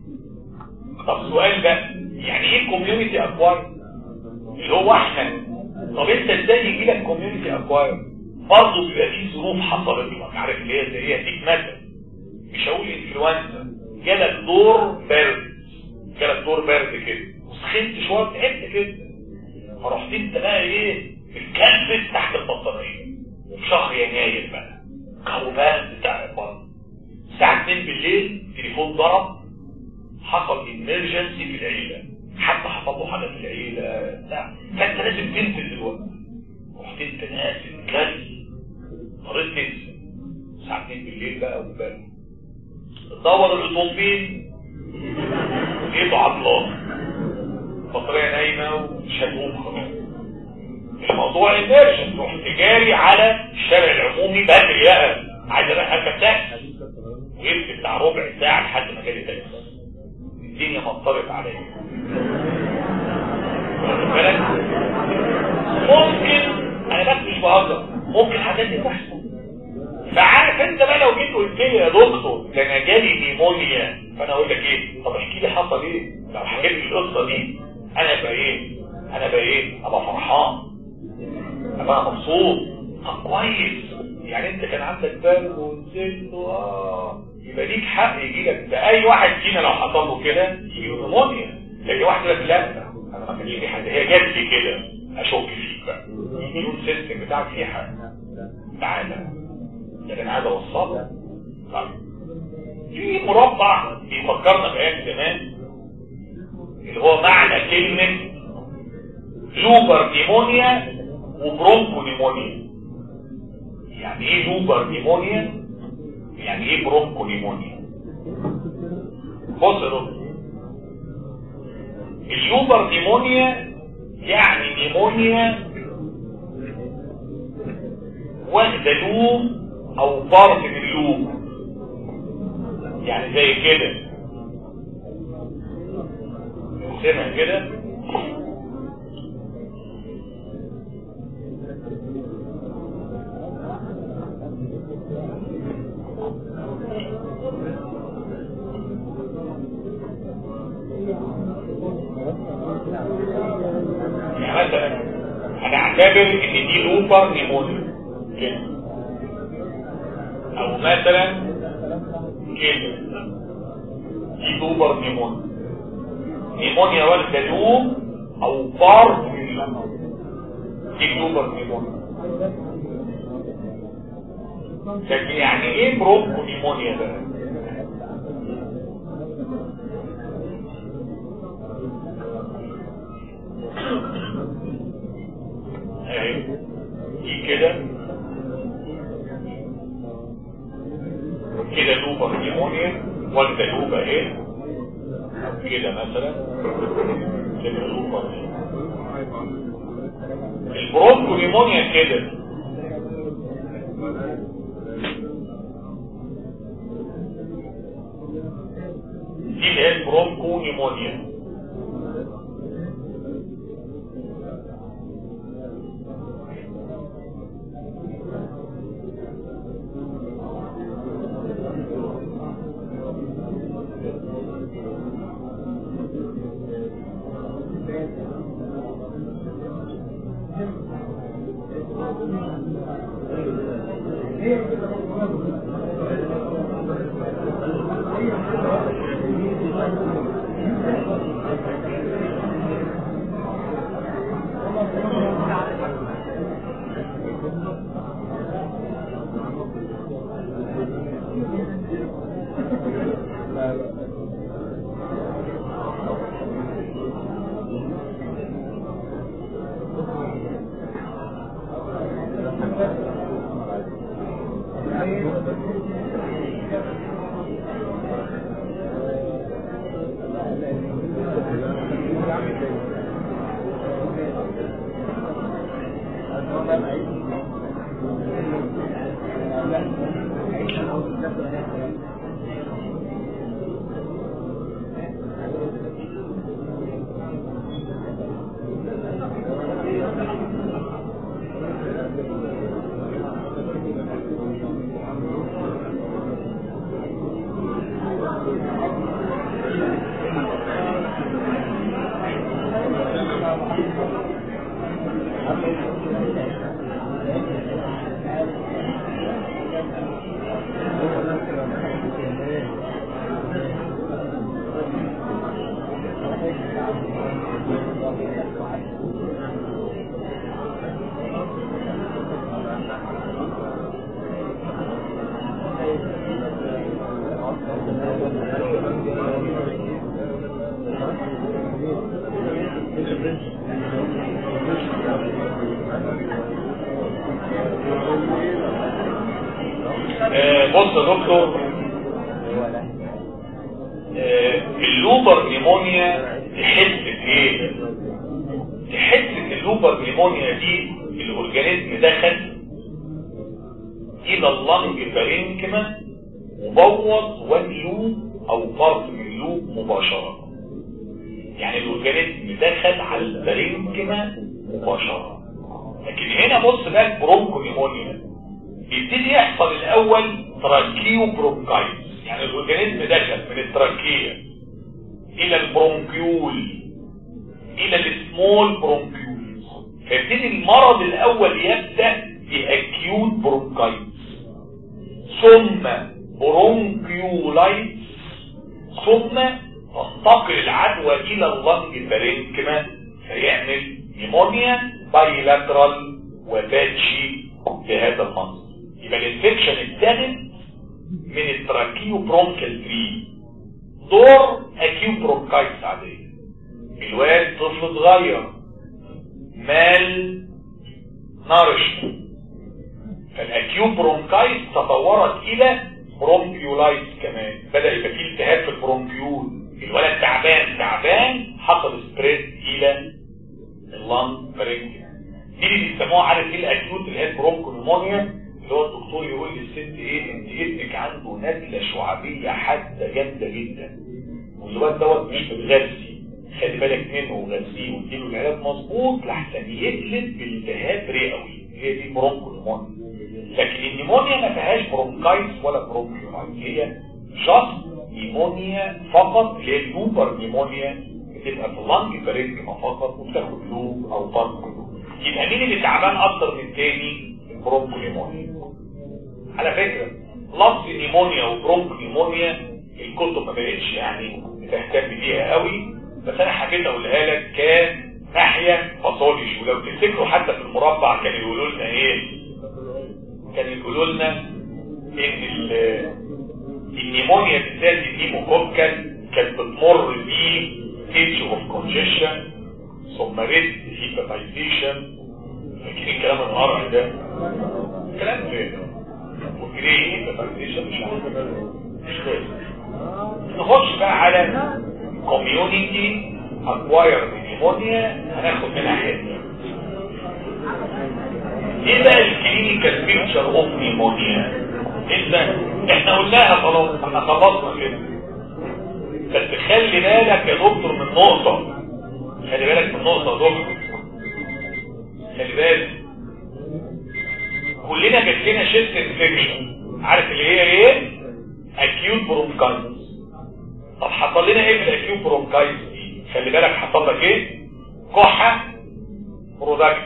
طب سؤال بقى يعني ايه كوميونتي اكواير اللي هو احنا طب انت ازاي يجي لك كوميونتي اكواير برضه بيبقى في ظروف حصلت لك عارف اللي هي زي هي اديك مثل مش هقول انفلونزا جالك دور برد جالك دور برد كده وسخنت شويه تعبت كده فرحت انت بقى ايه الكلب تحت البطانيه وفي شهر يناير بقى كروبان بتاع البرد الساعه 2 بالليل تليفون ضرب حصل امرجنسي في العيله حد حصل له حاجه في العيله بتاع فانت لازم تنزل دلوقتي رحت انت نازل جري قريت تنزل الساعه 2 بالليل بقى وبال تدور الاوتومبيل لقيته عطلان البطاريه نايمه ومش هتقوم خلاص الموضوع امرجنسي رحت جاري على الشارع العمومي بدري بقى عايز اروح اركب تاكسي وقفت بتاع ربع ساعه لحد ما جالي تاكسي الدنيا مطرت عليا واخد بالك ممكن انا بس مش بهزر ممكن حاجات دي تحصل فعارف انت بقى لو جيت قلت لي يا دكتور ده انا جالي نيمونيا فانا اقول لك ايه طب احكي لي حصل ايه لو حكيت لي القصه دي انا ابقى ايه انا ابقى ايه ابقى فرحان ابقى مبسوط طب كويس يعني انت كان عندك برد ونزلت اه يبقى ليك حق يجي لك ده اي واحد فينا لو حصل له كده يجي له نيمونيا لكن واحد يقول لك لا انا ما كانش لي حاجه هي جت لي كده اشك فيك بقى الاميون سيستم بتاعك فيه حاجه تعالى ده انا عايز اوصله طيب في مربع بيفكرنا بايام زمان اللي هو معنى كلمه لوبر نيمونيا وبرونكو نيمونيا يعني ايه لوبر نيمونيا يعني ايه برونكو نيمونيا بص يا دكتور اللوبر نيمونيا يعني نيمونيا واخده لوب او بارت من اللوب يعني زي كده نرسمها كده يعني مثلا هنعتبر ان دي لوبر نيمونيا كده او مثلا كده دي لوبر نيمونيا نيمونيا واخده لوب او بار من اللوب دي لوبر نيمونيا لكن يعني ايه برونكو نيمونيا بقى اهي دي كده كده لوبة نيمونيا واخدة لوبة ايه كده مثلا كده لوبة البرونكو نيمونيا كده برونكو نيمونيا آه، بص يا دكتور آه، اللوبر نيمونيا تحس بايه تحس ان اللوبر نيمونيا دي الاورجانيزم دخل الى اللنج بارينكما وبوظ وان لوب او بارت من اللوب مباشرة يعني الاورجانيزم دخل على البارينكما مباشرة لكن هنا بص بقى البرونكو نيمونيا بيبتدي يحصل الاول تراكيو برونكايتس يعني الاورجانيزم دخل من التراكية الى البرونكيول الى السمول برونكيول فيبتدي المرض الاول يبدأ باكيوت برونكايتس ثم برونكيولايتس ثم تنتقل العدوى الى اللنج بارينكما فيعمل نيمونيا بايلاترال وباتشي بهذا المنظر يبقى الانفكشن ابتدت من التراكيو برونكال تري دور اكيو برونكايتس عادية الواد طفل صغير مال نارش فالاكيو برونكايتس تطورت الى برونكيولايتس كمان بدأ يبقى فيه التهاب في البرونكيول الولد تعبان تعبان حصل سبريد الى اللنج فرنجي دي اللي بيسموها عارف ايه الاكيوت اللي هي البرونكونيمونيا اللي هو الدكتور يقول للست ايه انت ابنك عنده نزله شعبيه حاده جامده جدا والواد دوت مش متغذي خلي بالك منه وغذيه واديله العلاج مظبوط لحسن يقلب بالتهاب رئوي هي دي البرونكونيمونيا لكن النيمونيا ما فيهاش برونكايتس ولا برونكيولايتس هي جاست نيمونيا فقط اللي هي اللوبر نيمونيا بتبقى في اللنج بارينكما فقط وبتاخد لوب او بارك يبقى مين اللي تعبان اكتر من التاني البرونكو نيمونيا على فكرة لفظ نيمونيا وبرونكو نيمونيا الكتب ما بقتش يعني بتهتم بيها قوي بس انا حبيت اقولها لك كناحية باثولوجي ولو تفتكروا حتى في المربع كانوا يقولوا لنا ايه كانوا يقولوا لنا ان النيمونيا بالذات النيموكوكال كانت بتمر بيه ستيج اوف كونجيشن ثم ريد هيباتايزيشن فاكرين كلام القرع ده كلام فين وجري هيباتايزيشن مش عارف مش كويس نخش بقى على كوميونيتي اكواير نيمونيا هناخد منها حته ايه بقى الكلينيكال بيكتشر اوف نيمونيا ايه ده احنا قلناها خلاص احنا خلصنا كده بس خلي بالك يا دكتور من نقطة خلي بالك من نقطة يا دكتور خلي بالك كلنا جات لنا شيست انفكشن عارف اللي هي ايه اكيوت برونكايتس طب حصل لنا ايه في الاكيوت برونكايتس دي خلي بالك حصل لك ايه كحه برودكت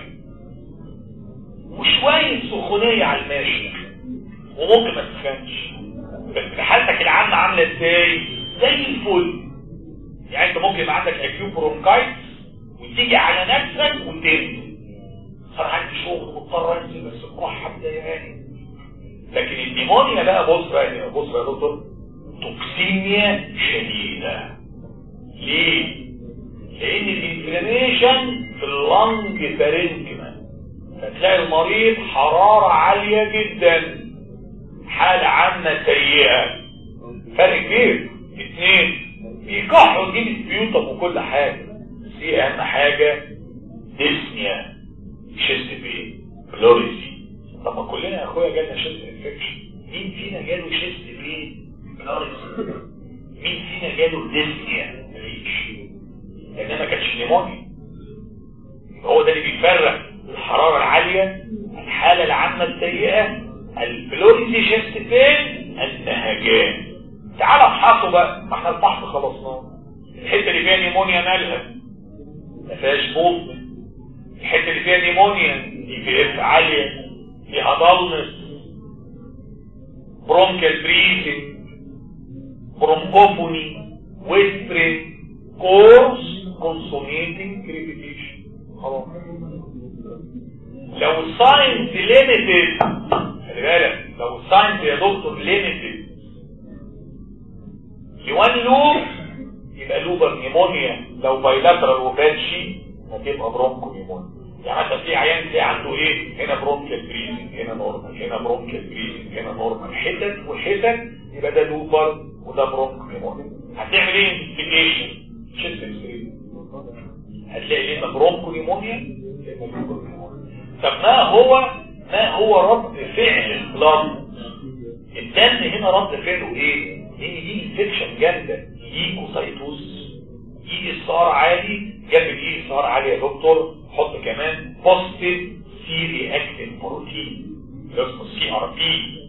وشويه سخونيه على الماشي وممكن ما تسخنش بس حالتك العامه عامله ازاي زي الفل يعني انت ممكن يبقى عندك اكيوت برونكايتس وتيجي على نفسك وتنزل صار عندي شغل مضطر انزل بس الكحه مضايقاني لكن النيمونيا بقى بص بقى بص بقى يا دكتور توكسيميا شديدة ليه؟ لان الانفلاميشن في اللنج بارينكما فتلاقي المريض حرارة عالية جدا حالة عامة سيئة فرق كبير اثنين بيكحوا ويجيب السبيوتم وكل حاجة بس ايه اهم حاجة ديسنيا شيست بين بلوريسي طب ما كلنا يا اخويا جالنا شيست انفكشن مين فينا جاله شيست بين بلوريسي مين فينا جاله ديسنيا مفيش لانها ما كانتش نيمونيا هو ده اللي بيفرق الحرارة العالية الحالة العامة السيئة البلوريسي شيست بين النهجان تعال افحصه بقى ما احنا الفحص خلصناه الحته اللي فيها نيمونيا مالها ما فيهاش موفمنت الحته اللي فيها نيمونيا دي في اف عاليه فيها ضلمس برونكال بريزنج برونكوفوني ويسبرين كورس كونسونيتنج كريبيتيشن خلاص لو الساينس ليميتد خلي بالك لو الساينس يا دكتور ليميتد لوان لوب يبقى لوبر نيمونيا لو بايلاترال وباتشي هتبقى برونكو نيمونيا يعني مثلا في عيان تلاقي عنده ايه هنا برونكال بريزنج هنا نورمال هنا برونكال بريزنج هنا نورمال حتت وحتت يبقى ده لوبر وده برونكو نيمونيا هتعمل ايه انفستيجيشن شيست اكس هتلاقي يا اما برونكو نيمونيا يا اما لوبر نيمونيا طب ما هو ما هو رد فعل البلاد الدم هنا رد فعله ايه ان دي انفكشن جامده ليكوسايتوز يجي الصار عالي جنب الايه الصار عالي يا دكتور حط كمان بوزيتيف سي رياكتيف بروتين اسمه سي ار بي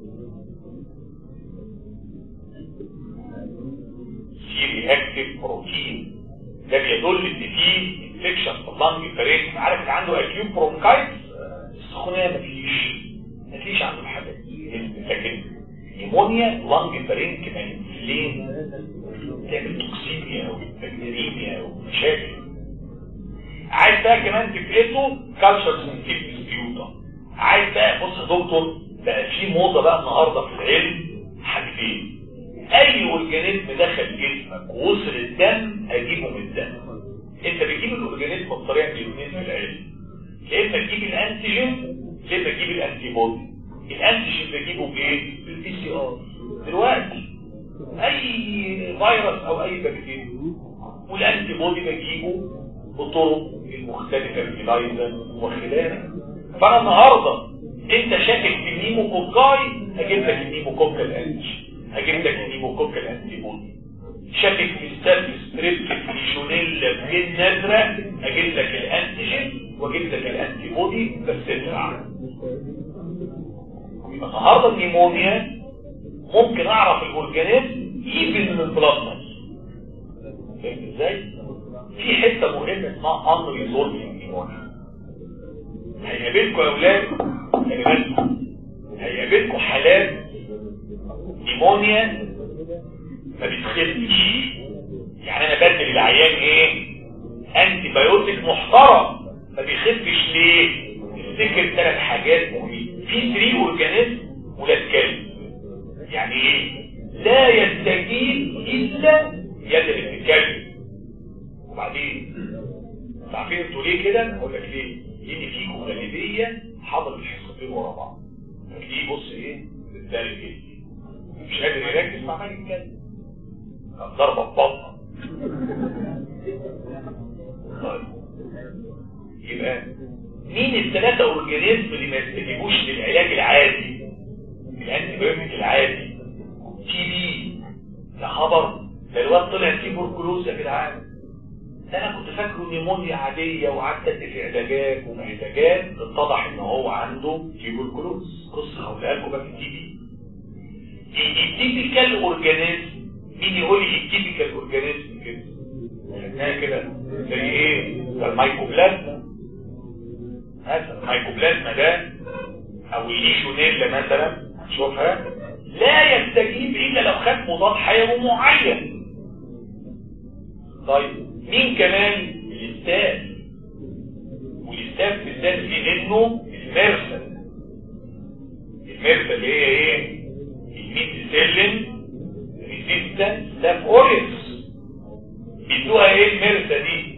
سي رياكتيف بروتين ده بيدل ان في انفكشن في اللنج فريق عارف اللي عنده اكيوت برونكايتس السخونيه مفيش مفيش عنده الحاجات دي لكن نيمونيا لانج فرينك ما ينفلين تعمل توكسيميا وبكتيريميا ومشاكل عايز بقى كمان فكرته كالتشر سنتيف ديسبيوتا عايز بقى بص يا دكتور بقى في موضه بقى النهارده في العلم حاجتين اي اورجانيزم دخل جسمك ووصل الدم اجيبه من الدم انت بتجيب الاورجانيزم بطريقه من الاثنين في العلم يا اما تجيب الانتيجين يا اما تجيب الانتي بودي الانتيجين بجيبه بايه بالبي سي ار دلوقتي اي فيروس او اي بكتيريا والانتي بودي بجيبه بطرق المختلفه في لايزا وخلافه فانا النهارده انت شاكك في النيموكوكاي هجيب لك النيموكوكال انتي هجيب لك النيموكوكال انتي بودي شاكك في ستاف ستريب ليشونيلا بين نادرة اجيب لك الانتيجين واجيب لك الانتي بودي بس ادفع النهارده النيمونيا ممكن اعرف الاورجانيزم ايفن من البلازما فاهم ازاي؟ في حته مهمه اسمها ان ريزولفنج نيمونيا هيقابلكم يا اولاد خلي بالكم هيقابلكم حالات نيمونيا ما بتخفش يعني انا بدل العيان ايه انتي بايوتيك محترم ما بيخفش ليه افتكر ثلاث حاجات مهمه في 3 اورجانيزم ولاد كلب يعني ايه لا يستجيب الا يد الكلب وبعدين عارفين انتوا ليه كده اقول لك ليه لان فيكم غالبيه حضر الحصتين ورا بعض فتلاقيه بص ايه بالدارج كده مش قادر يركز مع مالك الكلب ضربه ببطنه طيب يبقى مين الثلاثة اورجانيزم اللي ما يستجيبوش للعلاج العادي الانتي بايوتيك العادي تي بي ده خبر ده الواد طلع تيبركلوز يا جدعان ده انا كنت فاكره نيمونيا عاديه وقعدت ادي في علاجات ومحتاجات اتضح ان هو عنده تيبركلوز قصه هقولها لكم بقى في التي بي التيبيكال اورجانيزم مين يقول لي التيبيكال اورجانيزم كده خدناها كده زي ايه ده المايكوبلازما مثلا المايكوبلازما ده او الليشونيلا مثلا شوفها لا يستجيب الا لو خد مضاد حيوي معين طيب مين كمان الاستاذ والاستاذ بالذات في انه المرسل المرسل اللي هي ايه الميتسيلين ريزيستنس ستاف اوريس بيدوها ايه المرسى دي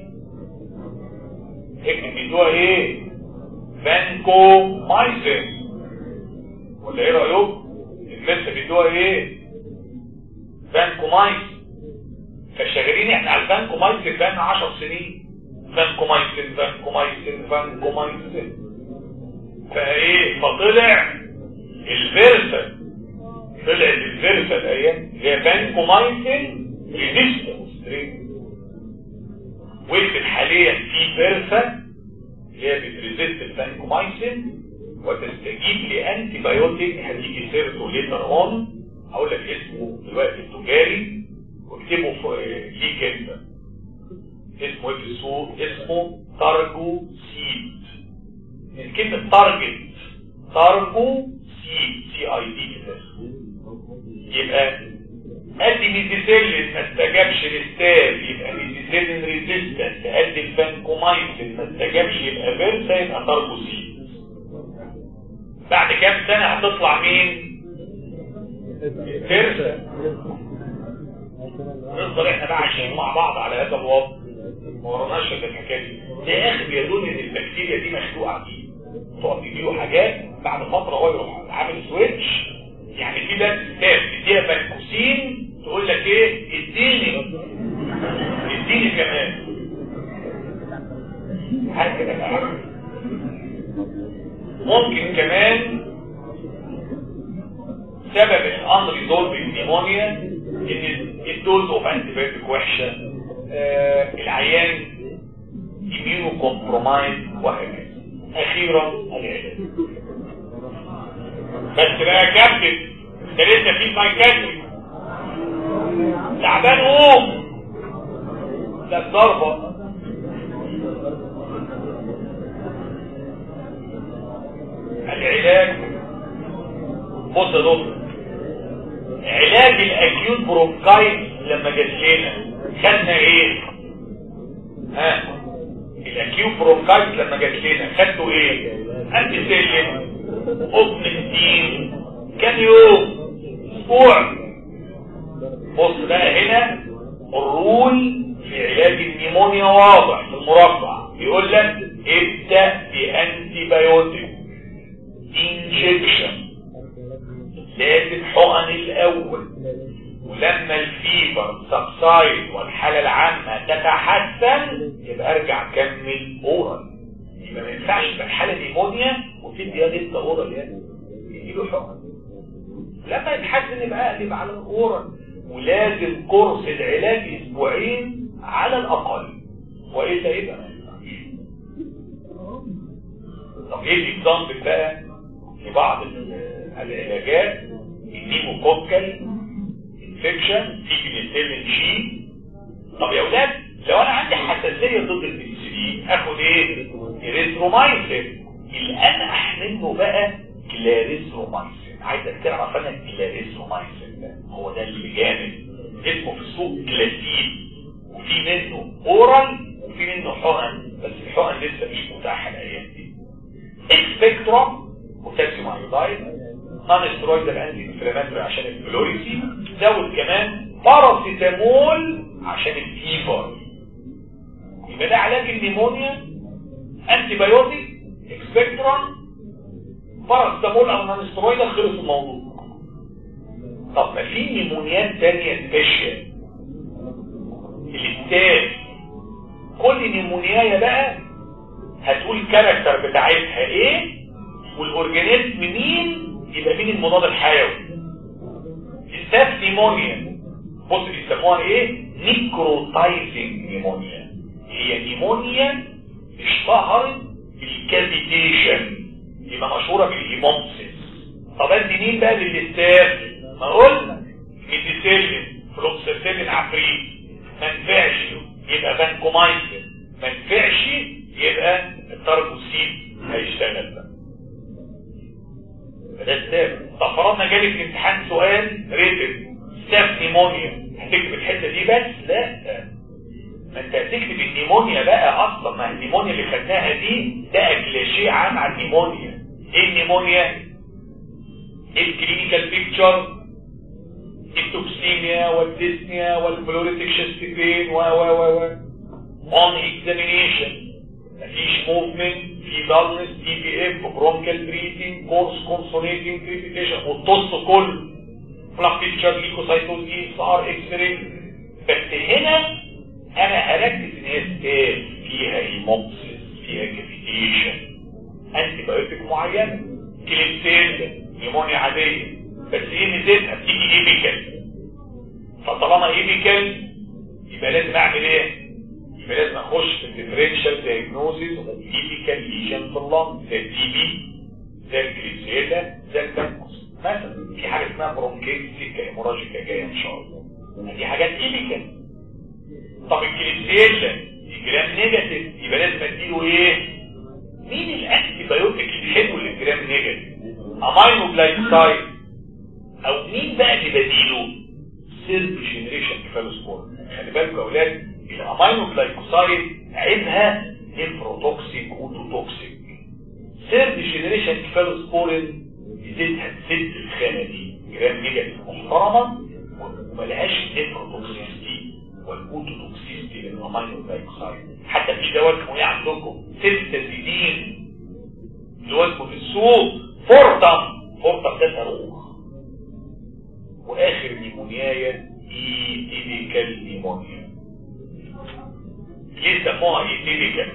اكتب بيدوها ايه فانكو مايسن ولا ايه رايكم المرسى بيدوها ايه فانكو مايسن فشغالين احنا على الفانكو مايسن بقالنا 10 سنين فانكو مايسن فانكو مايسن فانكو مايسن فايه فطلع الفيرسا طلعت الفيرسا الايام هي فانكو مايسن ريزيستنس وقفت حاليا في فيرسا اللي هي بتريزيست الفانكومايسين وتستجيب لانتي بايوتيك هتيجي سيرته ليتر اون هقول لك اسمه دلوقتي التجاري واكتبه ليك انت اسمه ايه في السوق اسمه تارجو سيد من كلمه تارجت تارجو سيد سي اي دي كده يبقى ادي ميزيسيلين ما استجابش للستاف يبقى ميزيسيلين ريزيستنت ادي الفانكومايسين ما استجابش يبقى فيرسا يبقى تاربوسين بعد كام سنة هتطلع مين فيرسا نفضل احنا بقى عايشين مع بعض على هذا الوضع ما وراناش الحكايه دي ده اخر يدل ان البكتيريا دي مخلوقه فيه تقعد تديله حاجات بعد فتره هو يروح عامل سويتش يعني في ناس ستاف تديها فانكوسين تقول لك ايه اديني اديني كمان حاجه كده بقى. ممكن كمان سبب الامر ريزولفنج نيمونيا ان الدوز اوف انتيبيوتيك وحشه آه العيان اميونو كومبرومايز وهكذا اخيرا العلاج بس بقى يا كابتن ده لسه في سايكاتري تعبان قوم ده الضربه العلاج بص يا دكتور علاج الاكيوت برونكايت لما جات لنا خدنا ايه ها الاكيوت برونكايت لما جات لنا خدته ايه انتي سيلين اوبنتين كام يوم اسبوع بص بقى هنا الرول في علاج النيمونيا واضح في المربع بيقول لك ابدا بانتي بايوتيك انجكشن لازم حقن الاول ولما الفيبر سبسايد والحاله العامه تتحسن يبقى ارجع كمل اورال يبقى ما ينفعش يبقى الحاله نيمونيا وتدي يا لسه اورال يعني يجيله حقن لما يتحسن يبقى اقلب على الاورال ولازم كورس العلاج اسبوعين على الاقل والا يبقى ما ينفعش طب ايه الاكزامبل بقى لبعض العلاجات النيموكوكال انفكشن في بنسلين شي طب يا اولاد لو انا عندي حساسيه ضد البنسلين اخد ايه اريثرومايسين الانقح منه بقى كلاريثرومايسين عايزك تعرف انا الكلاريثرومايسين ده هو ده اللي جامد اسمه في السوق كلاسيك وفي منه اورال وفي منه حقن بس الحقن لسه مش متاحه الايام دي اكسبكترم بوتاسيوم ايودايد نون سترويدال انتي انفلاماتوري عشان الفلوريسي زود كمان باراسيتامول عشان الفيفر يبقى ده علاج النيمونيا انتي بايوتيك اكسبكترم باراسيتامول او نون سترويدال خلص الموضوع طب ما في نيمونيات تانية سبيشال الاستاذ كل نيمونياية بقى هتقول الكاركتر بتاعتها ايه والاورجانيزم مين يبقى مين المضاد الحيوي الستاف نيمونيا بص بيسموها ايه نيكروتايزنج نيمونيا هي نيمونيا اشتهرت بالكافيتيشن يبقى مشهوره بالهيمومسيس طب ادي مين بقى للاستاذ ما قلنا ميديسيلين فلوكسيسيلين عفريت ما نفعش يبقى فانكومايسين ما نفعش يبقى التربوسيد هيشتغل بقى ده السبب طب فرضنا جالي في الامتحان سؤال ريتم ستاف نيمونيا هتكتب الحته دي بس لا ما انت هتكتب النيمونيا بقى اصلا ما النيمونيا اللي خدناها دي ده كلاشيه عام عن النيمونيا ايه النيمونيا الكلينيكال بيكتشر التوكسيميا والديسنيا والفلوريتك شيست بين و و و و اون اكزامينيشن مفيش موفمنت في دالنس تي بي اف برونكال بريثنج كورس كونسونيتنج كريبيتيشن والطص كله فلاك بيكتشر ليكوسايتوز اي اس ار اكس راي بس هنا انا هركز ان هي ستيل فيها هيموبسيس فيها كافيتيشن انتي بايوتيك معينه كليبسيلا نيمونيا عاديه بس ايه ميزتها بتيجي ايبيكال فطالما ايبيكال يبقى لازم اعمل ايه يبقى لازم اخش في الديفرنشال دايجنوزيس ايبيكال ليجن في اللنج زي التي بي زي الكريسيلا زي التنكس مثلا في حاجه اسمها برونكيتس هيموراجيكا جايه ان شاء الله دي حاجات ايبيكال طب الكريسيلا الجرام نيجاتيف يبقى لازم اديله ايه مين الانتي بايوتيك اللي حلو للجرام نيجاتيف امينو جلايكوسايد او مين بقى اللي بديله سيرد جنريشن كفالوسبور خلي بالكم يا اولاد الامينو جلايكوسايد عيبها نيفروتوكسيك اوتوتوكسيك سيرد جنريشن كفالوسبورين يزيدها تسد الخانه دي جرام نيجاتيف محترمه وملهاش نيفروتوكسيستي والاوتوتوكسيستي للامينو جلايكوسايد حتى في دواء اسمه ايه عندكم سيستازيدين اللي هو اسمه في السوق فورتم فورتم ده صاروخ واخر نيمونيايا ايتيبيكال نيمونيا ليه سموها ايتيبيكال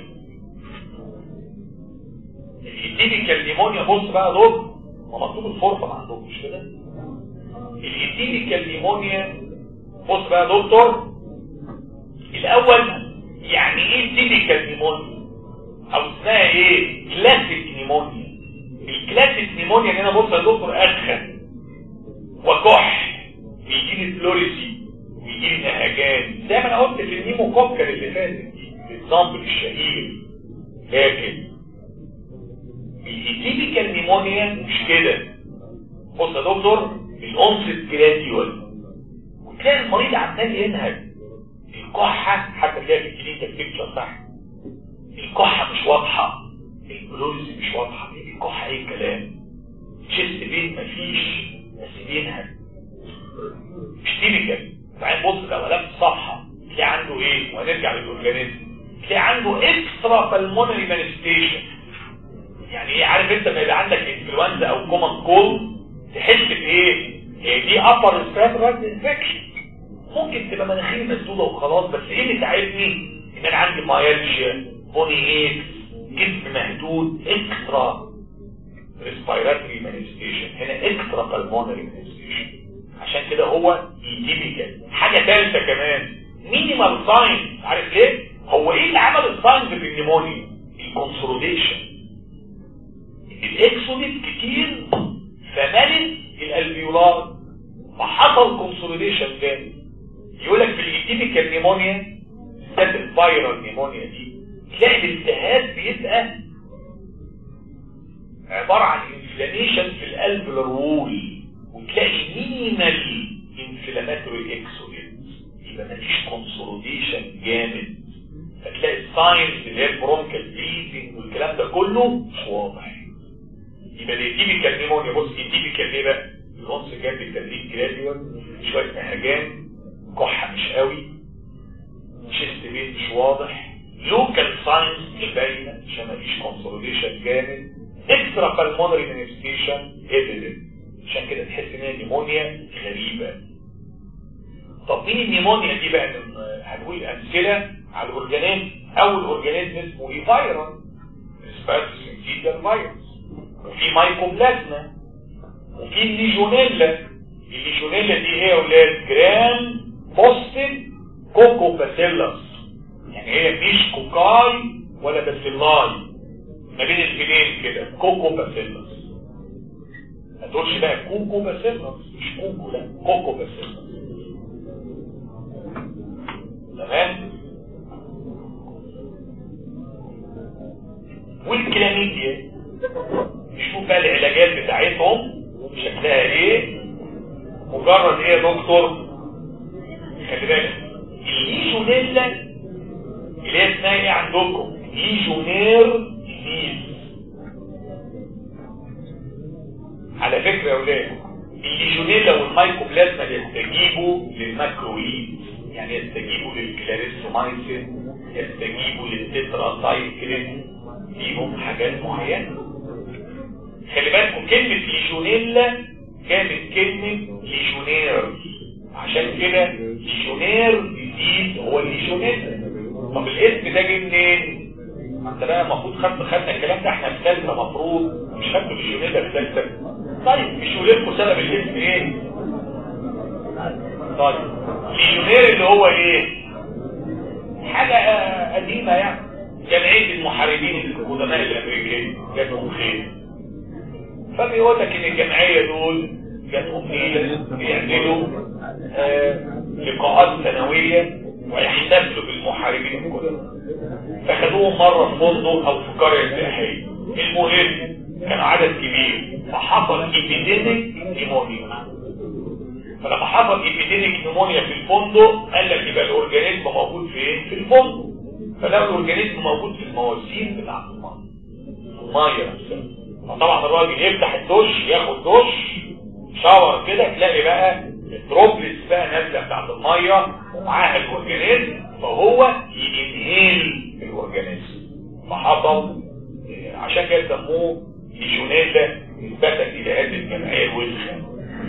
الايتيبيكال نيمونيا بص بقى دول ما مكتوب الفورتم عندهم مش كده الايتيبيكال نيمونيا بص بقى يا دكتور الاول يعني ايه تيبيكال نيمونيا او اسمها ايه كلاسيك نيمونيا الكلاسيك نيمونيا هنا بص يا دكتور ادخن وكح بيجي لي فلوريسي ويجي لي نهجان زي ما انا قلت في النيمو كوكر اللي فاتت الاكزامبل الشهير لكن التيبيكال نيمونيا مش كده بص يا دكتور الانست جراديوال وتلاقي المريض عمال ينهج الكحه حتى تلاقي في الكلينيكال بيكتشر صح الكحه مش واضحه البلوريسي مش واضحه الكحه ايه الكلام شيست بين مفيش بس بينهج مش تيبيكال بعدين بص لو قلبت الصفحه تلاقي عنده ايه وهنرجع للاورجانيزم تلاقي عنده اكسترا بالمونري مانيفستيشن يعني ايه عارف انت ما يبقى عندك انفلونزا او كومن كول تحس بايه هي دي ابر ريسبيراتوري انفكشن ممكن تبقى مناخيري مسدوده وخلاص بس ايه اللي تعبني ان انا عندي مايلجيا بوني اكس جسم مهدود اكسترا ريسبيراتوري مانيفستيشن هنا اكسترا بالمونري مانيفستيشن عشان كده هو ايتيبيكال حاجه ثالثه كمان مينيمال ساين عارف ليه هو ايه اللي عمل الساينز في النيمونيا الكونسوليديشن الاكسوديت كتير فملت الالفيولار فحصل كونسوليديشن تاني يقول لك في الايتيبيكال نيمونيا بالذات الفايرال نيمونيا دي تلاقي الالتهاب بيبقى عبارة عن انفلاميشن في القلب الرول وتلاقي مينيمال انفلاماتوري اكسوديت يبقى مفيش كونسوليديشن جامد فتلاقي الساينز اللي هي البرونكال بريزنج والكلام ده كله مش واضح يبقى الايتيبيكال نيمونيا بص ايتيبيكال ليه بقى؟ العنصر جاب بالتدريج جراديوال شويه نهجان كحه مش قوي شيست بين مش واضح لوكال ساينز مش باينه عشان مفيش كونسوليديشن جامد اكسترا بالمونري مانيفستيشن ايفيدنت عشان كده تحس ان هي نيمونيا غريبه طب مين النيمونيا دي بقى هنقول امثله على الاورجانيزم اول اورجانيزم اسمه ايه فايرال سباتوسينتيدال فيروس وفي مايكوبلازما وفي الليجونيلا الليجونيلا دي هي اولاد جرام بوستد كوكو باسيلس يعني هي مش كوكاي ولا باسيلاي ما بين الفيلين كده كوكو باسيلس ما تقولش بقى كوكو باسيلس مش كوكو لا كوكو باسيلس تمام والكلاميديا نشوف بقى العلاجات بتاعتهم شكلها ايه مجرد ايه يا دكتور خلي بالك الليجونيلا اللي هي اسمها ايه عندكم ليجونير ديزيز على فكرة يا ولاد الليجونيلا والمايكوبلازما يستجيبوا للماكرويد يعني يستجيبوا للكلاريسومايسين يستجيبوا للتتراسايكلين فيهم حاجات معينة خلي بالكم كلمة ليجونيلا كانت كلمة ليجونير عشان كده ليجونير ديزيز هو الليجونيلا طب الاسم ده جه منين؟ ما انت بقى المفروض خدت خدنا الكلام ده احنا في ثالثه مفروض مش خدتوا ليجونيلا في ثالثه طيب مش لكم سبب الاسم ايه؟ طيب ليجونير اللي هو ايه؟ حاجة قديمة يعني جمعية المحاربين القدماء الامريكيين جاتهم خير فبيقول لك ان الجمعية دول جاتهم خير بيعملوا آه لقاءات سنوية ويحتفلوا بالمحاربين القدماء فخدوهم مرة في فندق او في قرية سياحية المهم كان عدد كبير فحصل ايبيديميك نيمونيا فلما حصل ايبيديميك نيمونيا في الفندق قال لك يبقى الاورجانيزم موجود فين في الفندق فلو الاورجانيزم موجود في المواسير بتاعت الميه الميه نفسها فطبعا الراجل يفتح الدش ياخد دش شاور كده تلاقي بقى الدروبلتس بقى نازله بتاعت الميه ومعاها الاورجانيزم فهو ينهيل الاورجانيزم فحصل عشان كده يسموه ليجونيلا نسبة إلى هذه الجمعية الوسخة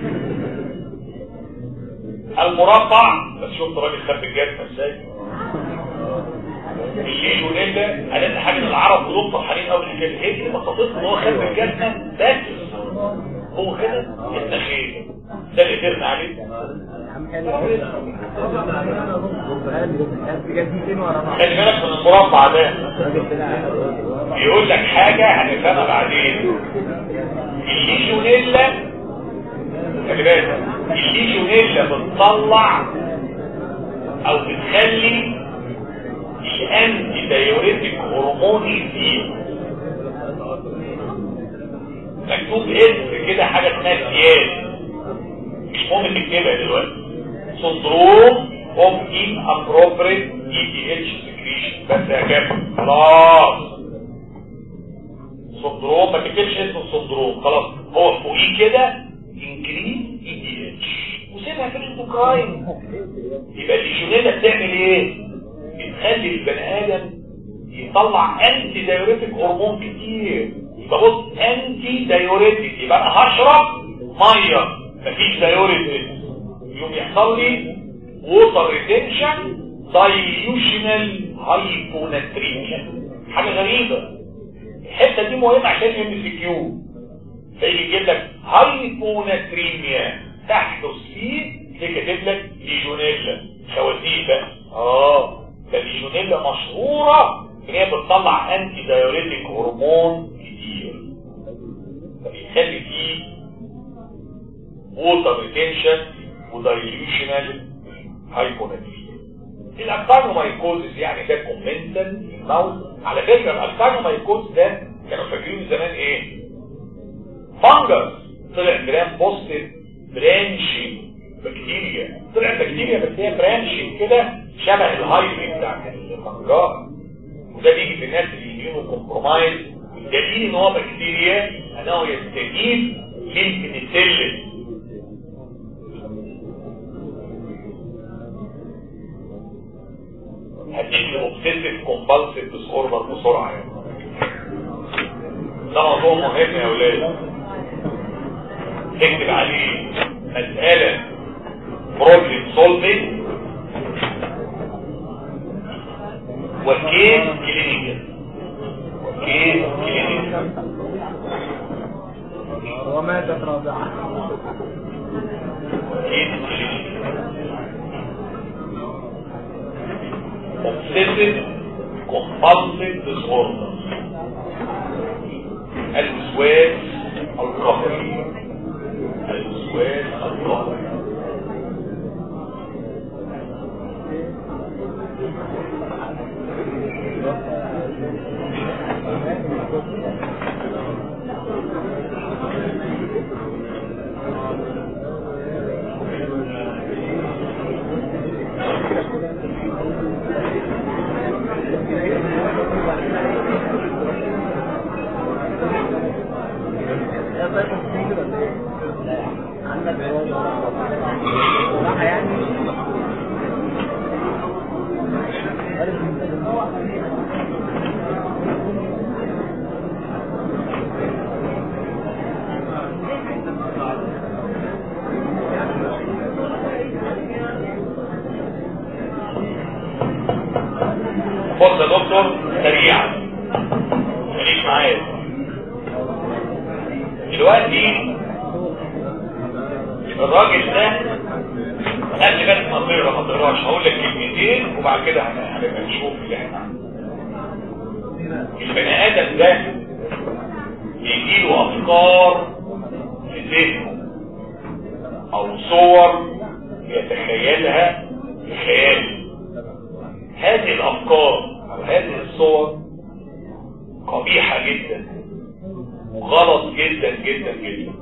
المربع بس شفت راجل خد الجزمة ازاي الليجونيلا قال ان حاجة العرب كلهم فرحانين قوي الحكاية هي دي بساطتها ان هو خد الجزمة بس هو كده التخيل ده اللي قدرنا عليه خلي بالك من المربع ده بيقول لك حاجة هنفهمها بعدين الليجونيلا خلي بالك الليجونيلا بتطلع او بتخلي الانتي دايوريتك هرمون يزيد مكتوب اسم كده حاجة اسمها سياد مش مهم تكتبها دلوقتي سندروم اوف ان ابروبريت اي دي اتش سكريشن بس يا جماعه خلاص سندروم ما تكتبش اسم السندروم خلاص هو فوقيه كده انكريز اي دي اتش وسيبها في الاندوكراين يبقى الليجونيلا بتعمل ايه؟ بتخلي البني ادم يطلع انتي دايوريتك هرمون كتير يبقى بص انتي دايوريتك يبقى انا هشرب ميه مفيش دايوريتك يوم يحصل لي ووتر ريتنشن دايليوشنال هايبوناتريميا حاجه غريبه الحته دي مهمه عشان ام سي كيو فيجي يجيب لك هايبوناتريميا تحدث فيه تلاقي كاتب لك ليجونيلا خوازيق بقى اه ده ليجونيلا مشهوره ان هي بتطلع انتي دايوريتك هرمون كتير فبيخلي فيه ووتر ريتنشن ودايليوشنال هايبوناتريميا الاكتانومايكوزس يعني ده كومنتال الموت على فكره الاكتانومايكوز ده كانوا فاكرين زمان ايه فانجس طلع جرام بوستيف برانشنج بكتيريا طلع بكتيريا بس هي برانشنج كده شبه الهايبي بتاع الفنجار وده بيجي في الناس اللي يمينوا كومبرومايز والدليل ان هو بكتيريا انه يستجيب للبنسلين هتيجي اوبسيسيف كومبالسيف ديس اوردر بسرعه يعني ده موضوع مهم يا ولاد اكتب عليه مساله بروبلم سولفنج وكيس كلينيكال وكيس كلينيكال وماتت رابعة وكيس كلينيكال obsessive compulsive disorder الوسواس القهري الوسواس القهري بص يا دكتور سريعا خليك معايا دلوقتي الراجل ده قال لي بس ما تقرا ما تقراش هقول لك كلمتين وبعد كده هنبقى نشوف اللي احنا البني ادم ده يجي له افكار في ذهنه او صور يتخيلها في خياله هذه الافكار او هذه الصور قبيحة جدا وغلط جدا جدا جدا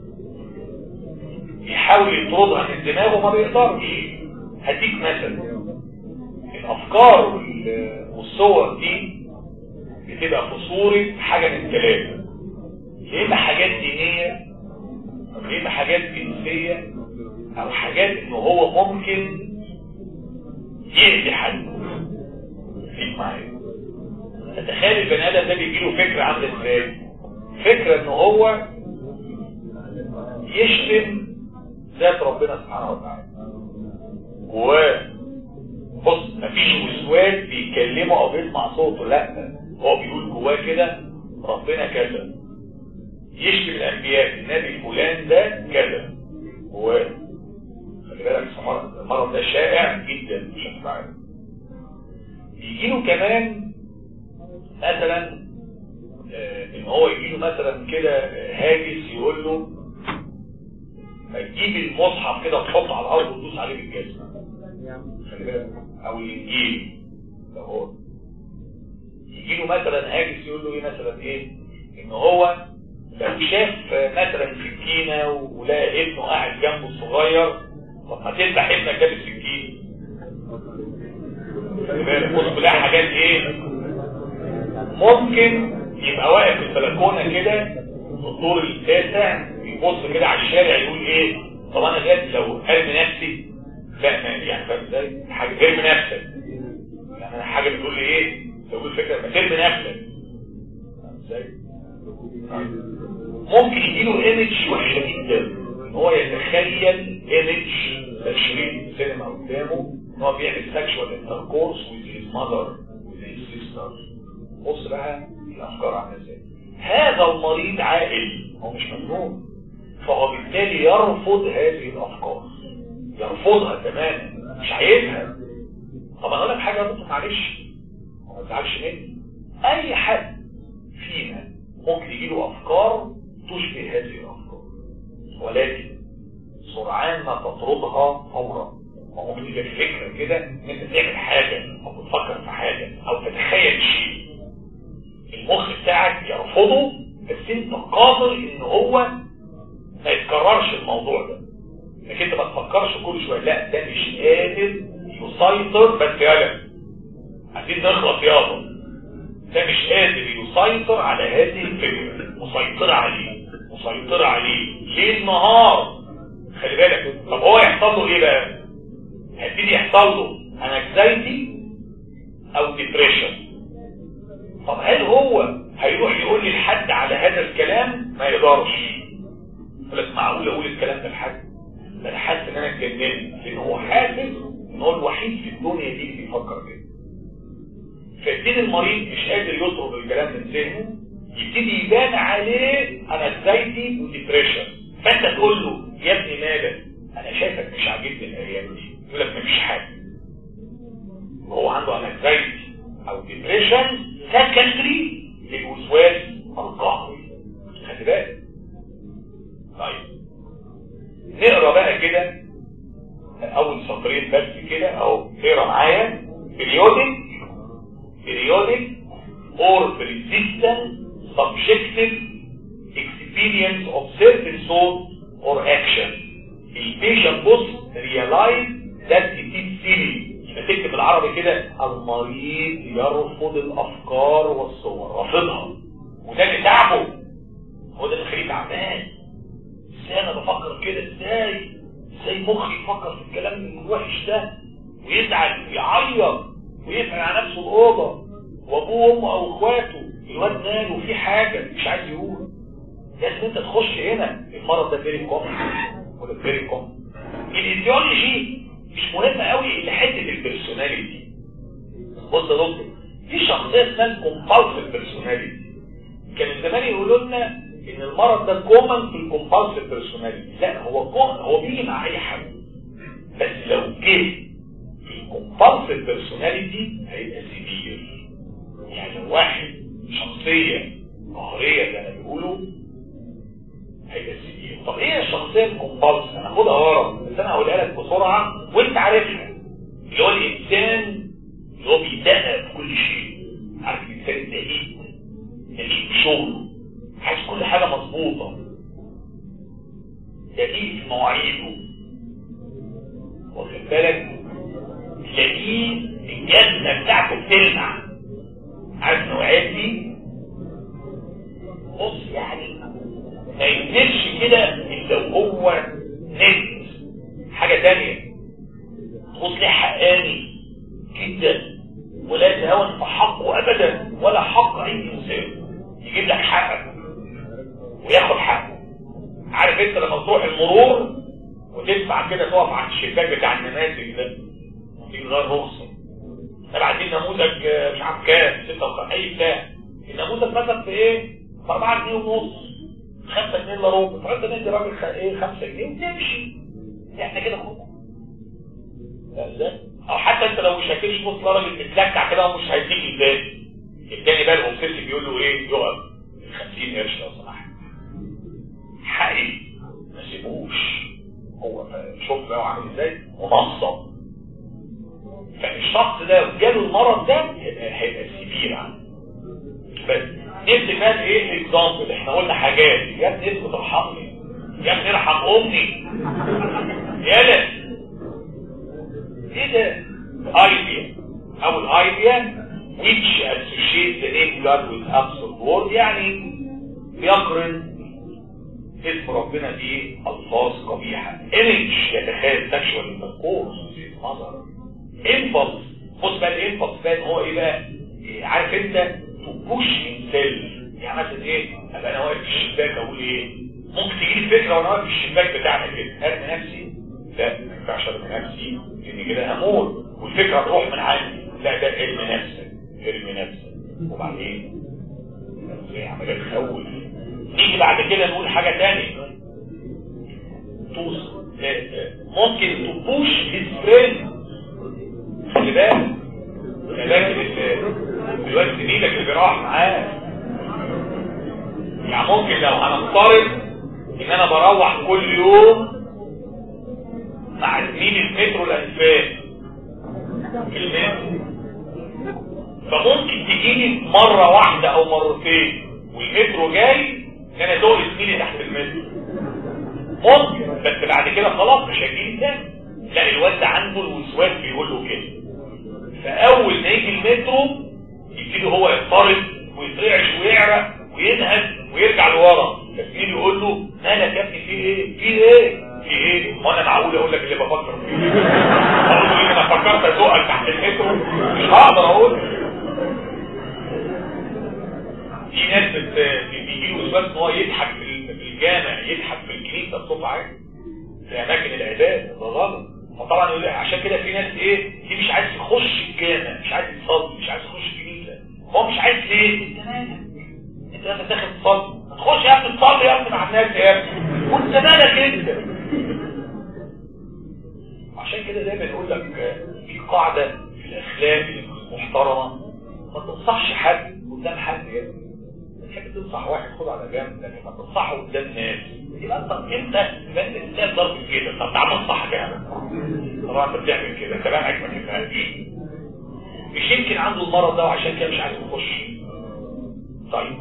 يحاول يطردها من دماغه ما بيقدرش هديك مثلا الافكار والصور دي بتبقى في صورة حاجة من ثلاثة يا اما حاجات دينية او يا اما حاجات جنسية او حاجات ان هو ممكن يأذي حد فيك معايا تتخيل البني ادم ده بيجيله فكرة عاملة ازاي فكرة ان هو يشتم ذات ربنا سبحانه وتعالى جواه بص مفيش وسواس بيكلمه او بيسمع صوته لا هو بيقول جواه كده ربنا كذا يشتم الانبياء النبي فلان ده كذا جواه خلي بالك المرض ده شائع جدا بشكل عام يجي له كمان مثلا ان هو يجي له مثلا كده هاجس يقول له ما تجيب المصحف كده تحطه على الارض وتدوس عليه بالجزمه خلي بالك او الانجيل ده هو يجي له مثلا هاجس يقول له ايه مثلا ايه ان هو لو شاف مثلا سكينه ولقى ابنه قاعد جنبه الصغير طب ما تذبح ابنك ده بالسكينه خلي بالك بص كلها حاجات ايه ممكن يبقى واقف في البلكونه كده في الدور التاسع يبص كده على الشارع يقول ايه طب انا دلوقتي لو ارمي نفسي فاهم يعني فاهم ازاي حاجه ارمي نفسك يعني انا حاجه بتقول لي ايه تقول فكره ما ترمي نفسك فاهم ازاي ممكن يجيله ايمج وحشه جدا ان هو يتخيل ايمج تشريح سينما قدامه ان هو بيعمل سكشوال انتركورس with his mother with his sister بص بقى الافكار عامله ازاي هذا المريض عاقل هو مش مجنون فهو بالتالي يرفض هذه الافكار يرفضها تماما مش عايزها طب انا اقول لك حاجه يا دكتور معلش ما تزعلش مني اي حد فينا ممكن يجي له افكار تشبه هذه الافكار ولكن سرعان ما تطردها فورا ممكن يبقى فكره كده ان انت تعمل حاجه او تفكر في حاجه او تتخيل شيء المخ بتاعك يرفضه بس انت قادر ان هو ما يتكررش الموضوع ده انك انت ما تفكرش كل شويه لا ده مش قادر يسيطر بس يلا عايزين نخلص يابا ده مش قادر يسيطر على هذه الفكره مسيطر عليه مسيطر عليه ليل نهار خلي بالك طب هو يحصل له ايه بقى هيبتدي يحصل له انكزايتي او ديبريشن طب هل هو هيروح يقول لي لحد على هذا الكلام ما يقدرش يقول لك معقول اقول الكلام ده لحد ده انا حاسس ان انا اتجننت لان هو حاسس ان هو الوحيد في الدنيا دي اللي بيفكر كده فيبتدي المريض مش قادر يطرد الكلام من ذهنه يبتدي يبان عليه انكزايتي وديبريشن فانت تقول له يا ابني مالك انا شايفك مش عاجبني الايام دي يقول لك مفيش حاجه هو عنده انكزايتي او ديبريشن سكندري للوسواس القهري خلي بالك طيب نقرا بقى كده اول سطرين بس كده او اقرا معايا periodic periodic or persistent subjective experience of certain thought or action البيشنت بص realize that it is silly يبقى تكتب بالعربي كده المريض يرفض الافكار والصور رافضها وده اللي تعبه هو ده اللي خليه تعبان ازاي انا بفكر كده ازاي ازاي مخي يفكر في الكلام الوحش ده ويزعل ويعيط ويقفل على نفسه الاوضه وابوه وامه او اخواته الواد نام وفي حاجه مش عايز يقول لازم انت تخش هنا المرض ده فيري كومن ولا فيري كومن الايديولوجي مش مهمه قوي لحته البيرسوناليتي بص يا دكتور في شخصيه اسمها الكومبالسيف بيرسوناليتي كان زمان يقولوا لنا ان المرض ده كومن في الكومبالسيف بيرسوناليتي لا هو كومن هو بيجي مع اي حد بس لو جه في الكومبالسيف بيرسوناليتي هيبقى سيفير يعني لو واحد شخصيه قهريه زي ما بيقولوا هيبقى سيفير طب ايه الشخصيه الكومبالسيف انا هاخدها ورا بس انا هقولها لك بسرعه وانت عارفها اللي هو الانسان اللي هو بيدقق في كل شيء عارف الانسان الدقيق دقيق في شغله عايز كل حاجه مظبوطه دقيق في مواعيده واخد بالك تلاقيه الجزمه بتاعته بتلمع عارف النوعيات دي بص يعني ما ينزلش كده الا وهو نت حاجه تانية بص ليه حقاني جدا ولا يتهاون في حقه ابدا ولا حق اي انسان يجيب لك حقك وياخد حقه عارف انت لما تروح المرور وتدفع كده تقف عند الشباك بتاع النماذج ده تيجي غير رخصه طب عايزين نموذج مش عارف كام 56 اي بتاع النموذج مثلا في ايه؟ ب 4 جنيه ونص 5 جنيه الا ربع فانت ندي راجل ايه 5 جنيه وتمشي احنا كده خد او حتى انت لو مش هتمشي بص راجل متلكع كده ومش هيديك التاني التاني بقى المبتسم بيقول له ايه يقف 50 قرش لو سمحت حقيقي ما سيبوش هو شوف بقى عامل ازاي منظم فالشخص ده جاله المرض ده هيبقى سيفير عنه بس نفسي كان ايه الاكزامبل احنا قلنا حاجات يا ابني اسكت ارحمني يا ابني ارحم امي يالا ايه ده ايديا او الايديا which associates the name God with absolute word يعني بيقرن اسم ربنا دي الفاظ قبيحه image يتخيل sexual intercourse مظهر impulse بص بقى الامبلس بقى هو ايه بقى إيه عارف انت تبوش انسان يعني مثلا ايه ابقى انا واقف في الشباك اقول ايه ممكن تجي لي فكره وانا واقف في الشباك بتاعنا كده ارمي نفسي لا ما ينفعش ارمي نفسي لان كده هموت والفكره تروح من عندي لا ده ارمي نفسك ارمي نفسك وبعدين زي عمليه تخوف نيجي بعد كده نقول حاجه ثانيه توص ممكن تبوش الفريند خلي بالك لكن دلوقتي زميلك اللي بيروح معاه يعني ممكن لو هنفترض ان انا بروح كل يوم مع زميلي المترو الانفاق في المترو فممكن تجيلي مرة واحدة او مرتين والمترو جاي ان انا ازوق زميلي تحت المترو ممكن بس بعد كده خلاص مش هيجيلي تاني لا الواد ده عنده الوسواس بيقول له كده فاول ما يجي المترو يبتدي هو يضطرب ويترعش ويعرق وينهج ويرجع لورا فالزميل يقول له مالك يا ابني في ايه في ايه في ايه وانا معقول اقول لك اللي بفكر فيه اقول له انا فكرت ازوقك تحت المترو مش هقدر اقول في ناس بيجي له وسواس ان هو يضحك في الجامع يضحك في الكنيسه بصوت عالي في اماكن العباده ده غلط فطبعا يقول عشان كده في ناس ايه دي مش عايز يخش الجامع مش عايز يصلي مش عايز يخش الكنيسه هو مش عايز ليه انت مالك انت لازم داخل تصلي ما تخش يا ابني تصلي يا ابني مع الناس يا ابني وانت مالك انت عشان كده دايما يقول لك في قاعده في الاخير الاخلاق المحترمه ما تنصحش حد قدام حد يا ابني تحب تنصح واحد خد على جنب لكن ما تنصحه قدام ناس يبقى انت انت يبقى انت انسان ضرب كده طب تعال انصحك يا طبعا انت بتعمل كده كلامك ما تفهمش مش يمكن عنده المرض ده وعشان كده مش عايز يخش طيب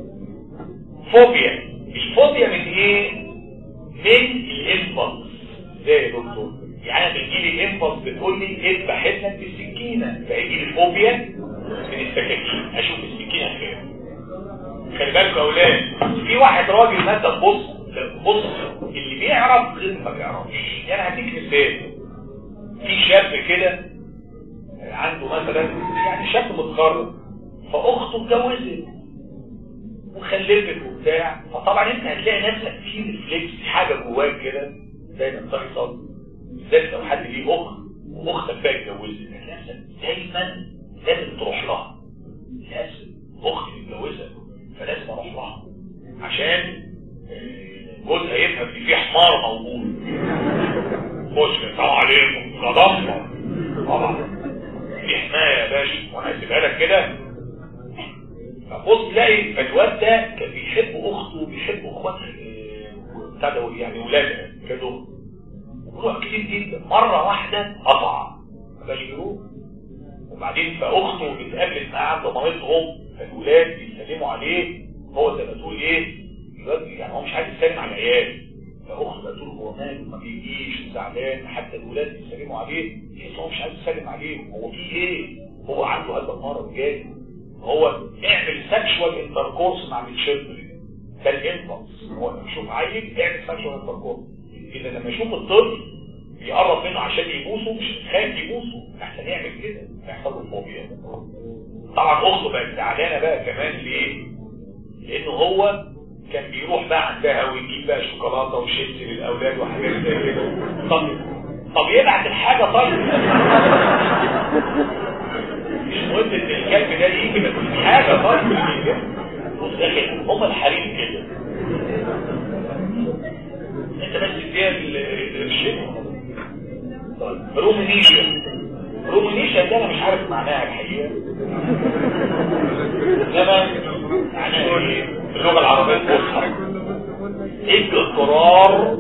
فوبيا الفوبيا من ايه من الانفلس زي يا دكتور يعني بيجي لي انفلس بتقول لي اذبح ابنك بالسكينه فيجي لي فوبيا من السكاكين اشوف السكينه فين خلي بالكوا يا اولاد في واحد راجل مثلا بص بص اللي بيعرف غير ما بيعرفش يعني هديك مثال في شاب كده عنده مثلا يعني شاب متخرج فاخته اتجوزت وخلفت وبتاع فطبعا انت هتلاقي نفسك في ريفلكس حاجه جواك كده دايما بتحصل بالذات لو حد ليه اخت واختك بقى اتجوزت هتلاقي نفسك دايما لازم تروح لها لازم اختي متجوزه فلازم اروح لها عشان جوزها يفهم ان في حمار موجود خش السلام عليكم غضبنا طبعا في حمايه يا باشا وانا هسيبها لك كده فبص تلاقي فالواد ده كان بيحب اخته وبيحب اخواتها بتاع ده يعني ولادها كانوا بيروح كتير جدا مره واحده قطع ما بقاش بيروح وبعدين فاخته اتقابلت معاه عند مامتهم فالولاد بيسلموا عليه هو زي ما تقول ايه الواد يعني هو مش عايز يسلم على العيال فاخته بتقول هو ماله ما بيجيش وزعلان حتى الولاد بيسلموا عليه تحس هو مش عايز يسلم عليهم هو في ايه هو عنده هذا المرض جاي هو اعمل سكشوال انتركورس مع الشيلدرن ده الانفلس هو لما يشوف عيل اعمل سكشوال انتركورس اذا لما يشوف الطفل يقرب منه عشان يبوسه مش خايف يبوسه احسن يعمل كده هيحصل له فوبيا طبعا اخته بقت زعلانه بقى كمان ليه؟ لانه هو كان بيروح بقى عندها ويجيب بقى شوكولاته وشيبسي للاولاد وحاجات زي كده طب طب يبعت الحاجه طيب مش مهم ان الكلب ده يجي بس حاجه طيب بص يا اخي هم الحريم كده انت بس اديها القرشين طيب رومينيشن رومينيشن ده انا مش عارف معناها الحقيقه انما معناها ايه اللغه العربيه الفصحى اضطرار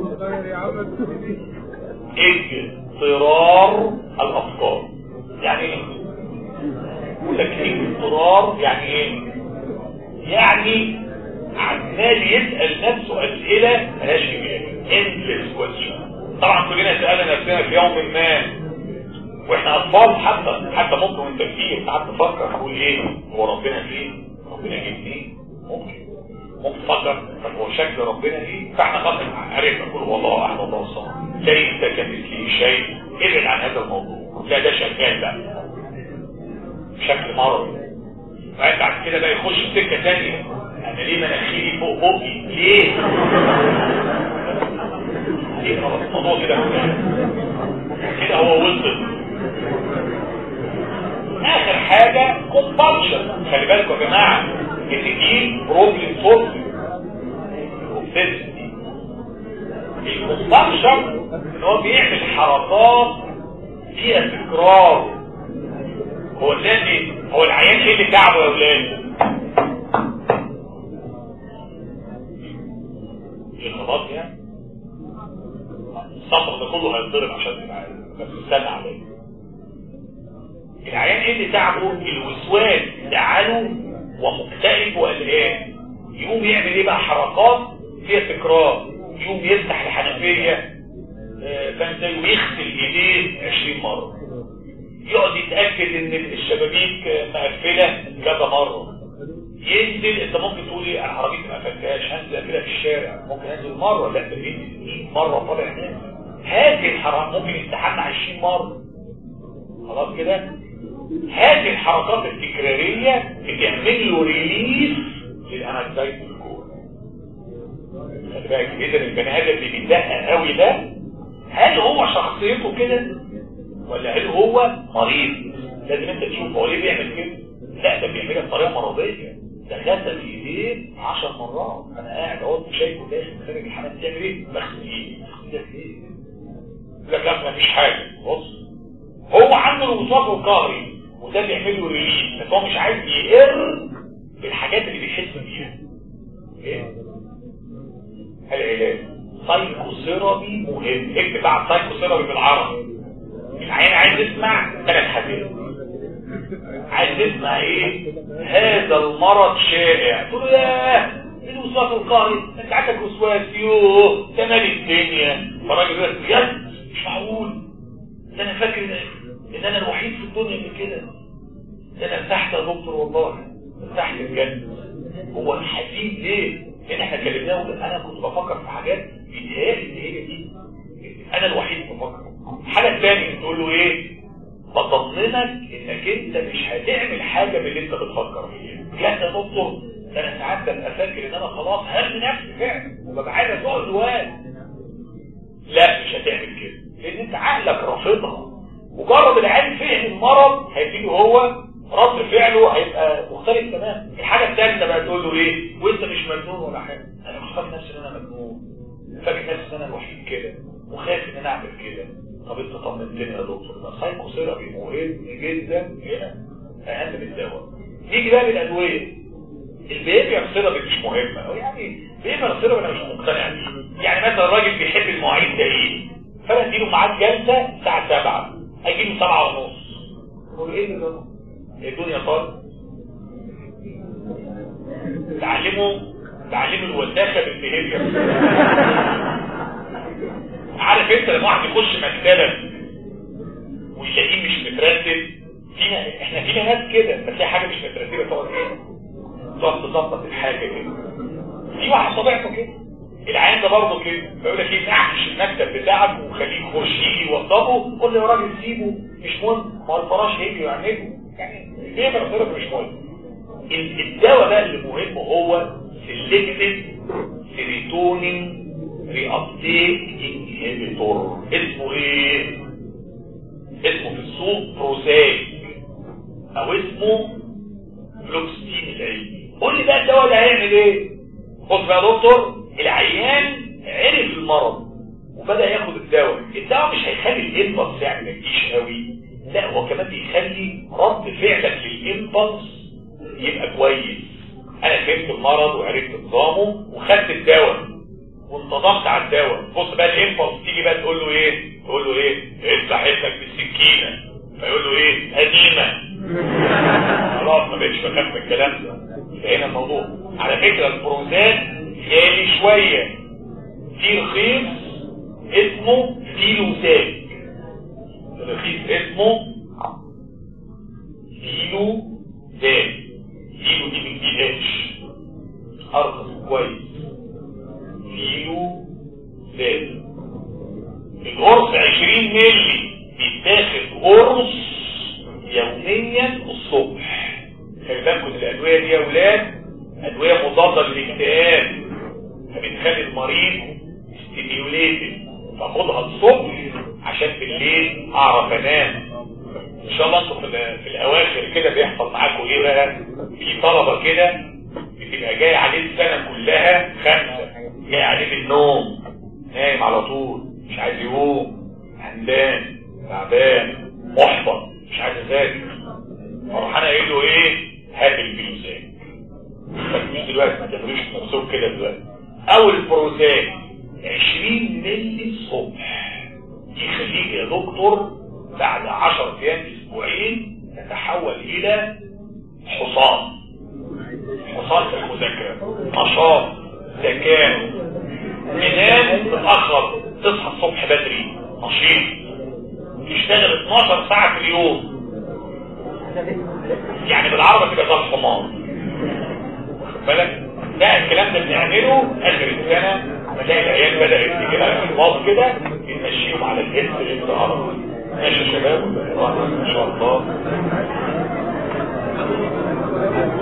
اضطرار الافكار يعني ايه تكليف اضطرار يعني ايه يعني عمال يسأل نفسه اسئلة ملهاش اجابة endless question طبعا كلنا سألنا نفسنا في يوم ما واحنا اطفال حتى حتى ممكن وانت كبير ساعات تفكر تقول ايه هو ربنا فين ربنا جه منين ممكن ممكن تفكر طب هو شكل ربنا ايه فاحنا خلاص عرفنا نقول والله احد الله الصمد ليس كمثله شيء ابعد عن هذا الموضوع لا ده شغال بقى بشكل مرضي بعد كده بقى يخش في سكه ثانيه انا ليه مناخيري فوق بقي ليه ليه خلاص الموضوع كده كده هو وصل اخر حاجه كومبالشن خلي بالكم يا جماعه ان دي بروبلم سولفنج اوبسيسيتي الكومبالشن ان هو بيعمل حركات فيها تكرار هو الذي هو العيان ايه اللي تعبه يا ولاد ايه خلاص يعني السطر ده كله هيتضرب عشان تبقى بس استنى عليه العيان ايه اللي تعبه الوسواس زعله ومكتئب وقلقان يقوم يعمل ايه بقى حركات فيها تكرار يقوم يفتح الحنفيه فاهم ازاي ويغسل ايديه 20 مره يقعد يتاكد ان الشبابيك مقفله كذا مره ينزل انت ممكن تقول ايه انا عربيتي ما قفلتهاش هنزل كده في الشارع ممكن انزل مره لا ده 100 مره طالع نازل هذه الحركات ممكن يستحمى 20 مره خلاص كده هذه الحركات التكراريه بتعمل له ريليس للانكزايتي الكور خلي بالك اذا البني ادم اللي بيتدقق قوي ده هل هو شخصيته كده ولا هل هو مريض لازم انت تشوف هو ليه بيعمل كده لا ده بيعملها بطريقه مرضيه ده غسل ايديه 10 مرات انا قاعد اهو شايفه داخل خارج الحمام بتعمل ايه بغسل ايدي بغسل ايه يقول لك لا مفيش حاجه بص هو عنده الوسواس القهري وده بيعمل له ريليز بس هو مش عايز يقر بالحاجات اللي بيحس بيها ايه العلاج سايكوثيرابي مهم اكتب بقى سايكوثيرابي بالعربي العين عايز يسمع ثلاث حاجات عايز يسمع ايه هذا المرض شائع تقول له ياه ايه الوسواس القهري انت عندك وسواس يوه ده مال الدنيا فالراجل يقول بجد مش معقول ده انا فاكر ان انا الوحيد في الدنيا اللي كده ده انا ارتحت يا دكتور والله ارتحت بجد هو الحزين ليه؟ لان احنا كلمناه انا كنت بفكر في حاجات بيتهيألي ان هي دي انا الوحيد بفكر الحاجه الثانيه تقول له ايه؟ بطمنك انك انت مش هتعمل حاجه من اللي انت بتفكر فيها لا يا دكتور ده انا ساعات ببقى فاكر ان انا خلاص هرمي نفسي فعلا وببقى عايز ازوق جواك لا مش هتعمل كده لان انت عقلك رافضها مجرد العيان فهم المرض هيجي هو رد فعله هيبقى مختلف تماما الحاجه الثالثه بقى تقول له ايه وانت مش مجنون ولا حاجه انا مش فاكر نفسي ان انا مجنون فاكر نفسي ان انا الوحيد كده وخايف ان انا اعمل كده طب انت طمنتني يا دكتور ده سايكوثيرابي مهم جدا هنا اهم من الدواء نيجي بقى للادويه البيهيفير ثيرابي مش مهمه او يعني بيهيفير ثيرابي انا مش مقتنع بيه يعني مثلا الراجل بيحب المواعيد ده ايه فانا اديله ميعاد جلسه الساعه 7 اجيله 7 ونص اقول له ايه ده الدنيا طال تعلمه تعلمه الوساخه بالبيهيفير عارف انت لما واحد يخش مكتبه ويلاقيه مش مترتب فينا احنا فينا ناس كده بس في حاجه مش مترتبه تقعد ايه تقعد تظبط الحاجه كده في واحد طبيعته كده العيان ده برضه كده بيقول لك ايه نعكش المكتب بتاعك وخليه يخش يجي يوضبه قول له يا راجل سيبه مش مهم ما الفراش هيجي يعمله يعني ليه ما مش مهم الدواء بقى اللي مهم هو سيلكتيف سيريتونين ريابتيك انهبيتور اسمه ايه اسمه في السوق بروزاك او اسمه فلوكستين العلمي قول لي بقى الدواء ده هيعمل ايه خد بقى يا دكتور العيان عرف المرض وبدا ياخد الدواء الدواء مش هيخلي الانبلس يعني ما يجيش قوي لا هو كمان بيخلي رد فعلك للانبلس يبقى كويس انا فهمت المرض وعرفت نظامه وخدت الدواء وانتظمت على الدواء بص بقى الانبلس تيجي بقى تقول له ايه تقول له ايه افتح ايدك بالسكينه فيقول له ايه قديمه خلاص ما بقتش بخاف من الكلام ده هنا الموضوع على فكره البروزات غالي شويه في رخيص اسمه فيلوساك الرخيص اسمه فيلو زاد فيلو دي من دي اتش ارخص كويس فيلو زاد القرص 20 مللي بيتاخد قرص يوميا الصبح خلي بالكم الادويه دي يا اولاد ادويه مضاده للاكتئاب فبتخلي المريض ستيميوليتد فاخدها الصبح عشان بالليل اعرف انام ان شاء الله انتوا في الاواخر كده بيحصل معاكم ايه بقى في طلبه كده بتبقى جاي عليه السنه كلها خمسه جاي عليه من النوم نايم على طول مش عايز يقوم همدان تعبان محبط مش عايز اذاكر اروح انا قايل له ايه هات الفلوسات مش دلوقتي ما تعملوش نفسكم كده دلوقتي اول البروزاك 20 مللي الصبح يخليك يا دكتور بعد 10 ايام اسبوعين تتحول الى حصان حصان في المذاكره نشاط ذكاء تنام متاخر تصحى الصبح بدري نشيط تشتغل 12 ساعه في اليوم يعني بالعربي تبقى زي الحمار واخد بالك ده الكلام ده بنعمله اخر السنه نلاقي العيال بدات كده في الباص كده نمشيهم على الهيلث اللي انت عرفه ماشي يا شباب ان شاء الله